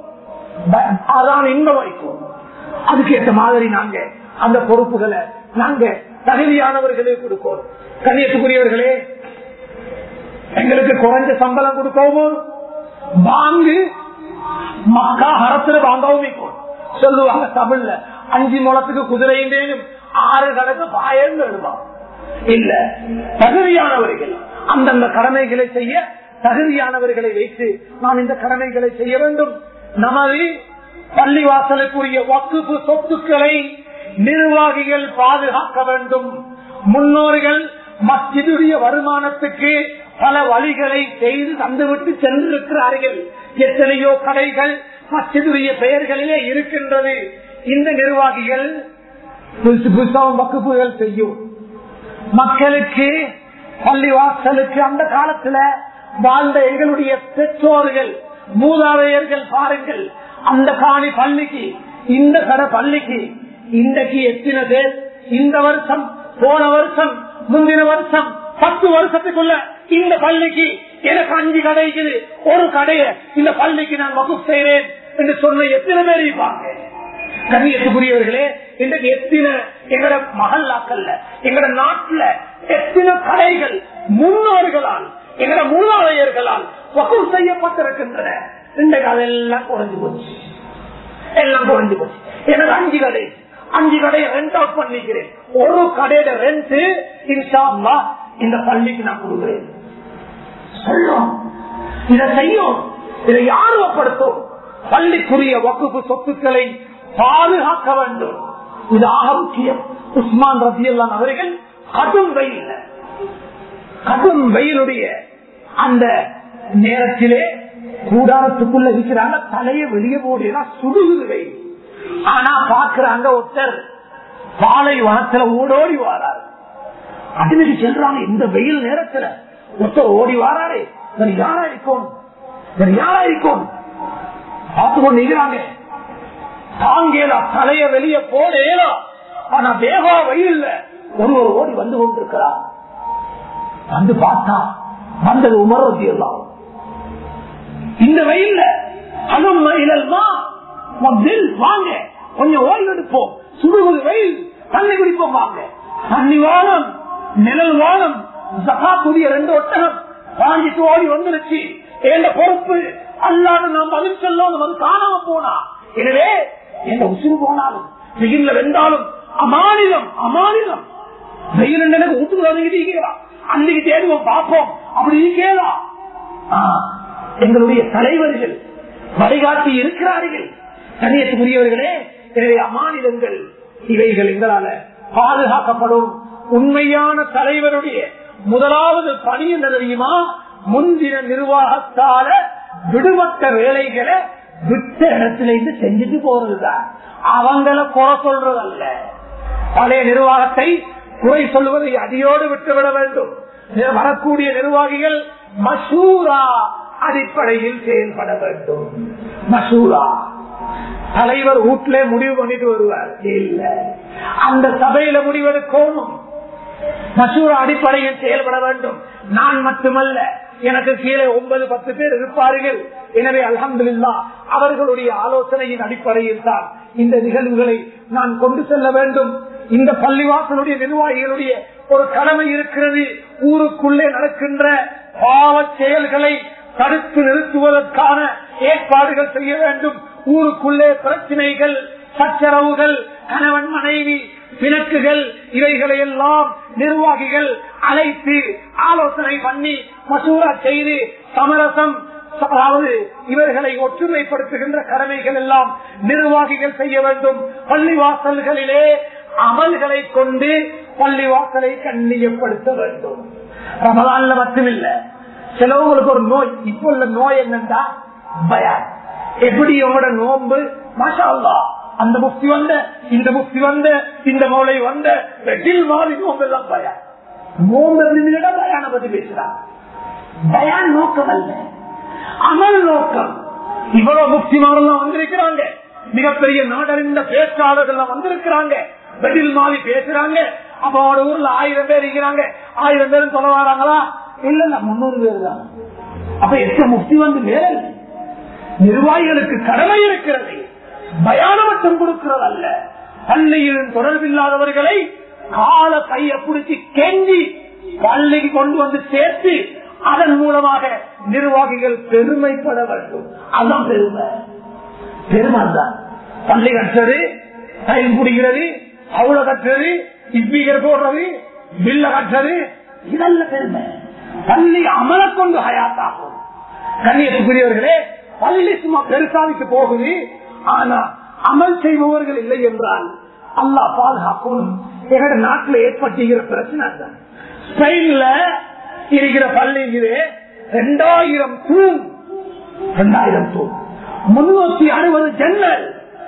அதான் இன்பம் வைக்கும் அதுக்கேற்ற மாதிரி நாங்க அந்த பொறுப்புகளை நாங்க தகுதியானவர்களே கொடுப்போம் கண்ணியத்துக்குரியவர்களே எங்களுக்கு குறைஞ்ச சம்பளம் கொடுக்கவும் வாங்கு மக்கா ஹரத்துல வாங்கவும் சொல்லுவாங்க தமிழ்ல அஞ்சு முளத்துக்கு குதிரையும் ஆறு கணக்கு பாயம் எழுதுவாங்க இல்ல தகுதியானவர்கள் அந்தந்த கடமைகளை செய்ய தகுதியானவர்களை வைத்து நாம் இந்த கடமைகளை செய்ய வேண்டும் நமது பள்ளிவாசலுக்குரிய வக்குப்பு சொத்துக்களை நிர்வாகிகள் பாதுகாக்க வேண்டும் முன்னோர்கள் மஸ்ஜிதுடைய வருமானத்துக்கு பல வழிகளை செய்து தந்துவிட்டு சென்றிருக்கிறார்கள் எத்தனையோ கடைகள் மஸ்ஜிதுடைய பெயர்களிலே இருக்கின்றது இந்த நிர்வாகிகள் புதுசு புதுசாக வகுப்புகள் செய்யும் மக்களுக்கு பள்ளிவாசலுக்கு அந்த காலத்துல வாழ்ந்த எங்களுடைய பெற்றோர்கள் மூதாதையர்கள் பாருங்கள் அந்த காணி பள்ளிக்கு இந்த கடை பள்ளிக்கு இன்றைக்கு எத்தனை பேர் இந்த வருஷம் போன வருஷம் முந்தின வருஷம் பத்து வருஷத்துக்குள்ள இந்த பள்ளிக்கு எனக்கு அஞ்சு கடைக்குது ஒரு கடைய இந்த பள்ளிக்கு நான் வகுப்பு செய்கிறேன் என்று சொன்ன எத்தனை பேர் இருப்பாங்க கண்ணியத்துக்குரியவர்களே இன்றைக்கு எத்தனை எங்கட மகல்லாக்கல்ல எங்கட நாட்டுல எத்தனை கடைகள் முன்னோர்களால் எங்கட மூலாளையர்களால் வகுப்பு செய்யப்பட்டிருக்கின்றன இன்றைக்கு அதெல்லாம் குறைஞ்சு போச்சு எல்லாம் குறைஞ்சு போச்சு எனக்கு அஞ்சு கடை அஞ்சு கடையை ரெண்ட் அவுட் பண்ணிக்கிறேன் ஒரு கடையோட ரெண்ட் இன்ஷால்லா இந்த பள்ளிக்கு நான் கொடுக்கிறேன் சொல்லும் இதை செய்யும் இதை யாருவப்படுத்தும் பள்ளிக்குரிய வகுப்பு சொத்துக்களை பாதுகாக்க வேண்டும் இது ஆக முக்கியம் உஸ்மான் ரத்தியல்லான் அவர்கள் கடும் வெயில் கடும் வெயிலுடைய அந்த நேரத்திலே கூடாரத்துக்குள்ள இருக்கிறாங்க தலையை வெளியே போடுனா சுடுகுது வெயில் ஆனா பாக்குறாங்க ஒருத்தர் பாலை வனத்துல ஓடோடி வாராரு அதுமாரி செல்றாங்க இந்த வெயில் நேரத்துல ஒருத்தர் ஓடி வாராரு வேற யாரா இருக்கும் வேற யாரா இருக்கும் பார்த்து கொண்டு நிற்கிறாங்க தாங்கேலா தலைய வெளியே போடேலா ஆனா வேகா வெயில் ஒருவர் ஓடி வந்து கொண்டிருக்கிறார் வந்து பார்த்தா வந்தது உமர்வதி எல்லாம் இந்த வெயில்ல அனும் இழல்மா வாங்க கொஞ்சம் ஓய்வு எடுப்போம் சுடுவது வெயில் தண்ணி குடிப்போம் வாங்க தண்ணி வானம் நிழல் வானம் ஜகாத்துடைய ரெண்டு ஒட்டகம் வாங்கிட்டு ஓடி வந்துருச்சு எந்த பொறுப்பு அல்லாத நாம் பதில் சொல்லணும் அது காணாம போனா எனவே எந்த உசுறு போனாலும் வெயில்ல வென்றாலும் அமானிதம் அமானிதம் வெயில் வீட்டுக்குள்ள வந்து அன்னைக்கு தேடுவோம் பார்ப்போம் அப்படி கேளா எங்களுடைய தலைவர்கள் வழிகாட்டி இருக்கிறார்கள் கண்ணியத்துக்குரியவர்களே எனவே அமானிதங்கள் இவைகள் எங்களால பாதுகாக்கப்படும் உண்மையான தலைவருடைய முதலாவது பணி என்ன தெரியுமா முன்தின நிர்வாகத்தால விடுபட்ட வேலைகளை விட்ட இடத்துல இருந்து செஞ்சுட்டு போறதுதான் அவங்கள குறை சொல்றதல்ல பழைய நிர்வாகத்தை குறை சொல்லுவதை அடியோடு விட்டுவிட வேண்டும் வரக்கூடிய நிர்வாகிகள் மசூரா அடிப்படையில் செயல்பட வேண்டும் மசூரா தலைவர் வீட்டிலே முடிவு பண்ணிட்டு வருவார் இல்ல அந்த சபையில முடிவெடுக்கணும் மசூரா அடிப்படையில் செயல்பட வேண்டும் நான் மட்டுமல்ல எனக்கு கீழே ஒன்பது பத்து பேர் இருப்பார்கள் எனவே அலமதுல்லா அவர்களுடைய ஆலோசனையின் அடிப்படையில் தான் இந்த நிகழ்வுகளை நான் கொண்டு செல்ல வேண்டும் இந்த பள்ளிவாசலுடைய நிர்வாகிகளுடைய ஒரு கடமை இருக்கிறது ஊருக்குள்ளே நடக்கின்ற பாவ செயல்களை தடுத்து நிறுத்துவதற்கான ஏற்பாடுகள் செய்ய வேண்டும் ஊருக்குள்ளே பிரச்சனைகள் சச்சரவுகள் கணவன் மனைவி பிணக்குகள் இவைகளை எல்லாம் நிர்வாகிகள் அழைத்து ஆலோசனை பண்ணி மசூரா செய்து சமரசம் அதாவது இவர்களை ஒற்றுமைப்படுத்துகின்ற கடமைகள் எல்லாம் நிர்வாகிகள் செய்ய வேண்டும் பள்ளிவாசல்களிலே அமல்களை கொண்டு பள்ளிவாசலை கண்ணியப்படுத்த வேண்டும் ரமலான்ல மட்டுமில்ல சிலவங்களுக்கு ஒரு நோய் இப்போ உள்ள நோய் என்னண்டா பயம் எப்படி உங்களோட நோன்பு மாஷா அல்லாஹ் அந்த முக்தி வந்த இந்த முக்தி வந்த இந்த மூளை வந்த வெட்டில் மாதிரி நோம்பு எல்லாம் பயம் நோம்பு இருந்துட்டா பயான பத்தி பேசுறான் பயான் நோக்கம் அல்ல அமல் நோக்கம் இவ்வளவு முக்திமாரெல்லாம் வந்திருக்கிறாங்க மிகப்பெரிய நாடறிந்த பேச்சாளர்கள் வந்திருக்கிறாங்க வெட்டில் மாதிரி பேசுறாங்க அப்ப அவரோட ஊர்ல ஆயிரம் பேர் இருக்கிறாங்க ஆயிரம் பேரும் சொல்ல வராங்களா இல்ல இல்ல முன்னூறு பேர் தான் அப்ப எத்த முக்தி வந்து வேற நிர்வாகிகளுக்கு கடமை இருக்கிறது பயான மட்டும் கொடுக்கிறது அல்ல பள்ளியில் தொடர்பில்லாதவர்களை கால கையை பிடிச்சி கெஞ்சி பள்ளிக்கு கொண்டு வந்து சேர்த்து அதன் மூலமாக நிர்வாகிகள் பெருமைப்பட வேண்டும் அதான் பெருமை பெருமை தான் பள்ளி கட்டுறது டைம் பிடிக்கிறது அவ்வளவு கட்டுறது இப்பீகர் போடுறது பில்ல கட்டுறது இதல்ல பெருமை பள்ளி அமல கொண்டு ஹயாத்தாகும் கண்ணியத்துக்குரியவர்களே பள்ளி சும்மா பெருசாவிக்கு போகுது ஆனா அமல் செய்பவர்கள் இல்லை என்றால் அல்லா பாதுகாக்கும் எங்கட நாட்டில் ஏற்பட்டுகிற பிரச்சனை தான் ஸ்பெயின்ல இருக்கிற பள்ளி இது ரெண்டாயிரம் தூண் ரெண்டாயிரம் தூண் முன்னூத்தி அறுபது ஜன்னல்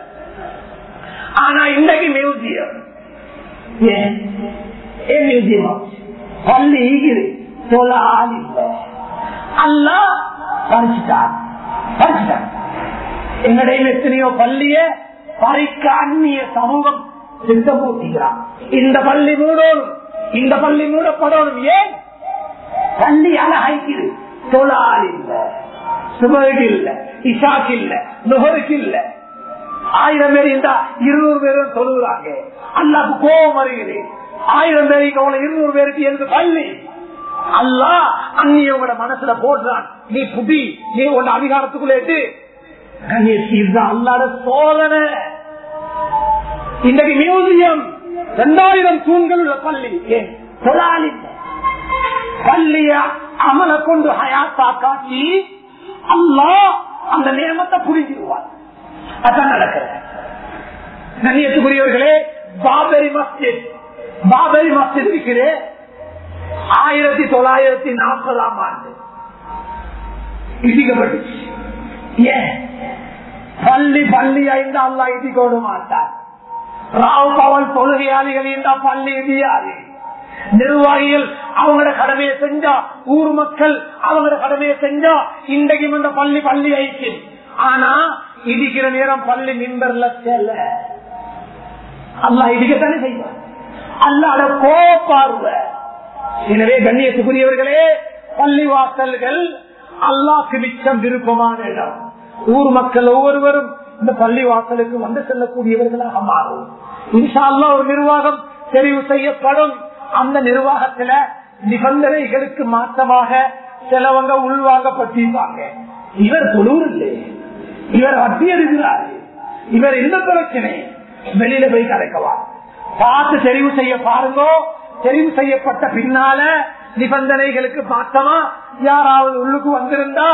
ஆனா இன்றைக்கு மியூசியம் ஏன் ஏன் மியூசியம் பள்ளி ஈகிது தொழால் இல்லை அல்லா பறிச்சுட்டான் பறிச்சுட்டான் எங்கடையும் எத்தனையோ பள்ளிய பறிக்க அந்நிய சமூகம் திட்டம் போட்டுகிறான் இந்த பள்ளி மூடணும் இந்த பள்ளி மூடப்படணும் ஏன் பள்ளி அழகாய்க்குது தொழால் இல்ல சுபகு இல்ல இஷாக்கு இல்ல நுகருக்கு இல்ல ஆயிரம் பேர் இருந்தா இருநூறு பேரும் தொழுகிறாங்க அல்லாக்கு கோபம் வருகிறது ஆயிரம் பேருக்கு அவ்வளவு இருநூறு பேருக்கு எந்த பள்ளி அல்லா அந்நியவங்களோட மனசுல போடுறான் நீ புடி நீ உன் அதிகாரத்துக்குள்ள அல்லாட சோதனை இன்றைக்கு மியூசியம் இரண்டாயிரம் தூண்கள் உள்ள பள்ளி ஏன் தொழிலாளி பள்ளிய அமல கொண்டு ஹயாத்தா காட்டி அல்லா அந்த நியமத்தை புரிஞ்சிருவார் அதான் நடக்கிற கண்ணியத்துக்குரியவர்களே பாபரி மஸ்ஜித் பாபரி மஸ்ஜித் இருக்கிறேன் ஆயிரத்தி தொள்ளாயிரத்தி நாற்பதாம் ஆண்டு இடிக்கப்பட்டுச்சு ஏன் பள்ளி பள்ளி ஐந்து அல்லா இடிக்கோடு மாட்டார் ராவ் பவன் தொழுகையாளிகள் இந்த பள்ளி இடியாது நிர்வாகிகள் அவங்களோட கடமையை செஞ்சா ஊர் மக்கள் அவங்களோட கடமையை செஞ்சா இன்றைக்கும் இந்த பள்ளி பள்ளி ஆயிடுச்சு ஆனா இடிக்கிற நேரம் பள்ளி மின்பர்ல செல்ல அல்லா இடிக்கத்தானே செய்வார் அல்லாட கோப்பார்வை எனவே கண்ணியத்துக்குரியவர்களே பள்ளிவாசல்கள் அல்லாக்கு மிச்சம் விருப்பமான இடம் ஊர் மக்கள் ஒவ்வொருவரும் இந்த பள்ளிவாசலுக்கு வந்து செல்லக்கூடியவர்களாக மாறும் இன்ஷா அல்லா ஒரு நிர்வாகம் தெரிவு செய்யப்படும் அந்த நிர்வாகத்துல நிபந்தனைகளுக்கு மாற்றமாக சிலவங்க உள்வாங்கப்பட்டிருப்பாங்க இவர் தொழுவர் இல்லை இவர் வட்டி எடுக்கிறார் இவர் இந்த பிரச்சனை வெளியில போய் கலைக்கலாம் பார்த்து தெரிவு செய்ய பாருங்க தெரிவு செய்யப்பட்ட பின்னால நிபந்தனைகளுக்கு மாற்றமா யாராவது உள்ளுக்கு வந்திருந்தா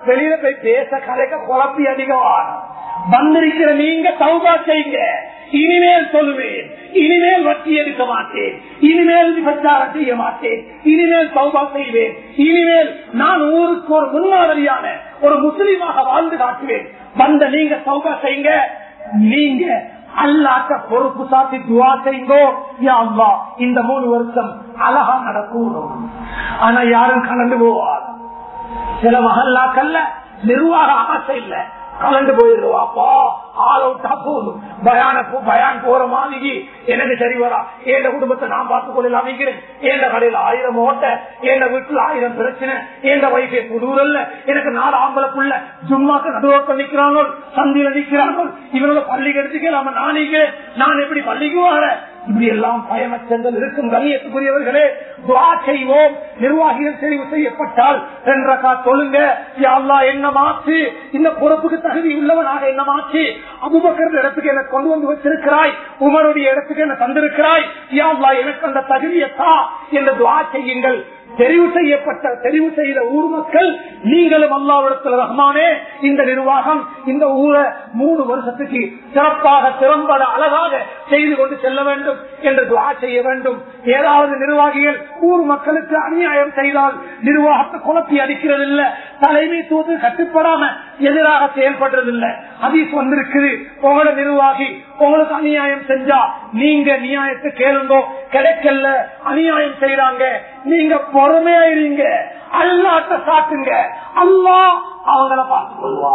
வெளியில போய் பேச கதைக்க குழப்பி அடிக்கவான் வந்திருக்கிற நீங்க சௌபா செய்யுங்க இனிமேல் சொல்லுவேன் இனிமேல் வட்டி எடுக்க மாட்டேன் இனிமேல் விபச்சாரம் செய்ய மாட்டேன் இனிமேல் சௌபா செய்வேன் இனிமேல் நான் ஊருக்கு ஒரு முன்மாதிரியான ஒரு முஸ்லீமாக வாழ்ந்து காட்டுவேன் வந்த நீங்க சௌபா செய்யுங்க நீங்க அல்லாட்ட பொறுப்பு சாத்தி துவா செய்யுங்கோ யா அல்லாஹ் இந்த மூணு வருஷம் அழகா நடக்கணும் ஆனா யாரும் கலந்து போவார் சில மகல்லாக்கல்ல நிர்வாக ஆசை இல்ல கலந்து போயிருவாப்பா ஆள் அவுட்டா போதும் பயான பயான் போற மாதிரி எனக்கு சரி வரா என் குடும்பத்தை நான் பார்த்துக் கொள்ள அமைக்கிறேன் என் கடையில ஆயிரம் ஓட்ட என் வீட்டுல ஆயிரம் பிரச்சனை என் வைஃபை புதூரல்ல எனக்கு நாலு ஆம்பளை புள்ள சும்மாக்கு நடுவோட்டம் நிக்கிறாங்க சந்தியில நிக்கிறாங்க இவனோட பள்ளிக்கு எடுத்துக்கலாம நானே நான் எப்படி பள்ளிக்கு வாழ இப்படி எல்லாம் பயமச்சங்கள் இருக்கும் கண்ணியத்துக்குரியவர்களே துவா செய்வோம் நிர்வாகிகள் தெரிவு செய்யப்பட்டால் ரெண்டக்கா சொல்லுங்க யாழ்லா என்ன மாற்று இந்த பொறுப்புக்கு தகுதி உள்ளவனாக என்ன மாற்று அபுபக்கர் இடத்துக்கு என்ன கொண்டு வந்து வச்சிருக்கிறாய் உமருடைய இடத்துக்கு என்ன தந்திருக்கிறாய் யாழ்லா எனக்கு அந்த தகுதியத்தா என்று துவா செய்யுங்கள் தெரிவு செய்யப்பட்ட தெரிவு செய்த ஊர் மக்கள் நீங்களும் அல்லாவிடத்தில் ரஹ்மானே இந்த நிர்வாகம் இந்த ஊரை மூணு வருஷத்துக்கு சிறப்பாக திறம்பட அழகாக செய்து கொண்டு செல்ல வேண்டும் என்று துவா செய்ய வேண்டும் ஏதாவது நிர்வாகிகள் ஊர் மக்களுக்கு அநியாயம் செய்தால் நிர்வாகத்தை குழப்பி அடிக்கிறது இல்ல தலைமை தூது கட்டுப்படாம எதிராக செயல்படுறது இல்ல அதீஸ் வந்திருக்குது உங்களோட நிர்வாகி உங்களுக்கு அநியாயம் செஞ்சா நீங்க நியாயத்தை கேளுங்கோ கிடைக்கல அநியாயம் செய்யறாங்க நீங்க பொறுமையாயிருங்க அல்லாட்ட சாட்டுங்க அல்லா அவங்கள பார்த்துக் கொள்வா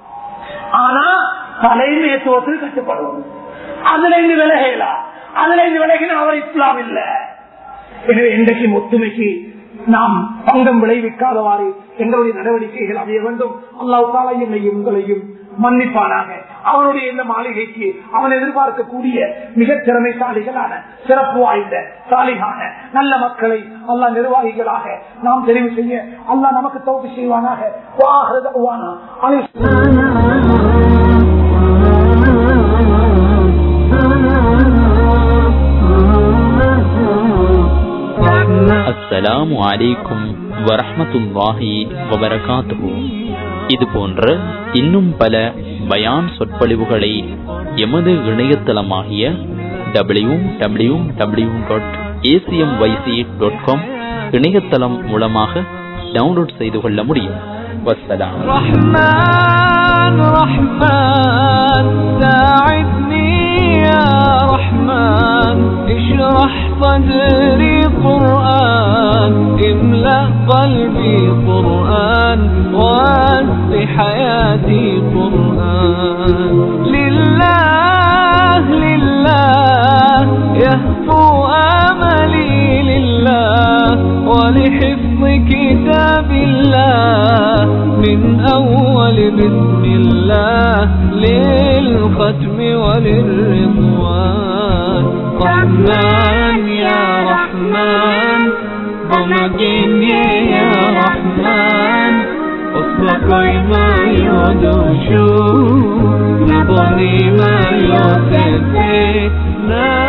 ஆனா தலைமைத்துவத்தில் கட்டுப்படுவோம் அதுல இருந்து விலகலா அதுல இருந்து விலகின அவர் இஸ்லாம் இல்ல எனவே இன்றைக்கு ஒத்துமைக்கு நாம் பங்கம் விளைவிக்காதவாறு எங்களுடைய நடவடிக்கைகள் அமைய வேண்டும் அல்லாஹ் தாலா என்னையும் உங்களையும் மன்னிப்பானாக அவனுடைய இந்த மாளிகைக்கு அவன் எதிர்பார்க்கக்கூடிய மிக திறமைசாலிகளான சிறப்பு வாய்ந்த சாலிகான நல்ல மக்களை அல்லா நிர்வாகிகளாக நாம் தெரிவு செய்ய அல்லா நமக்கு தோப்பு செய்வானாக வாஹரதவானா அஸ்ஸலாமு அலைக்கும் வரஹமத்துல்லாஹி வபரகாத்துஹு இது போன்ற இன்னும் பல பயான் சொற்பொழிவுகளை எமது இணையதளமாகிய W W W dot ACM YC dot com இணையதளம் மூலமாக டவுன்லோட் செய்து கொள்ள முடியும் வசலாம் رحمن رحمن ساعدني يا رحمن اشرح صدري قرآن املأ قلبي قرآن واسع حياتي قرآن لله لله يهفو آملي لله ولحفظ كتاب الله من أول بسم الله للختم وللرضوان رحمن يا رحمن بمجيني يا رحمن اصدقي ما يدوشو نبني ما يوسفي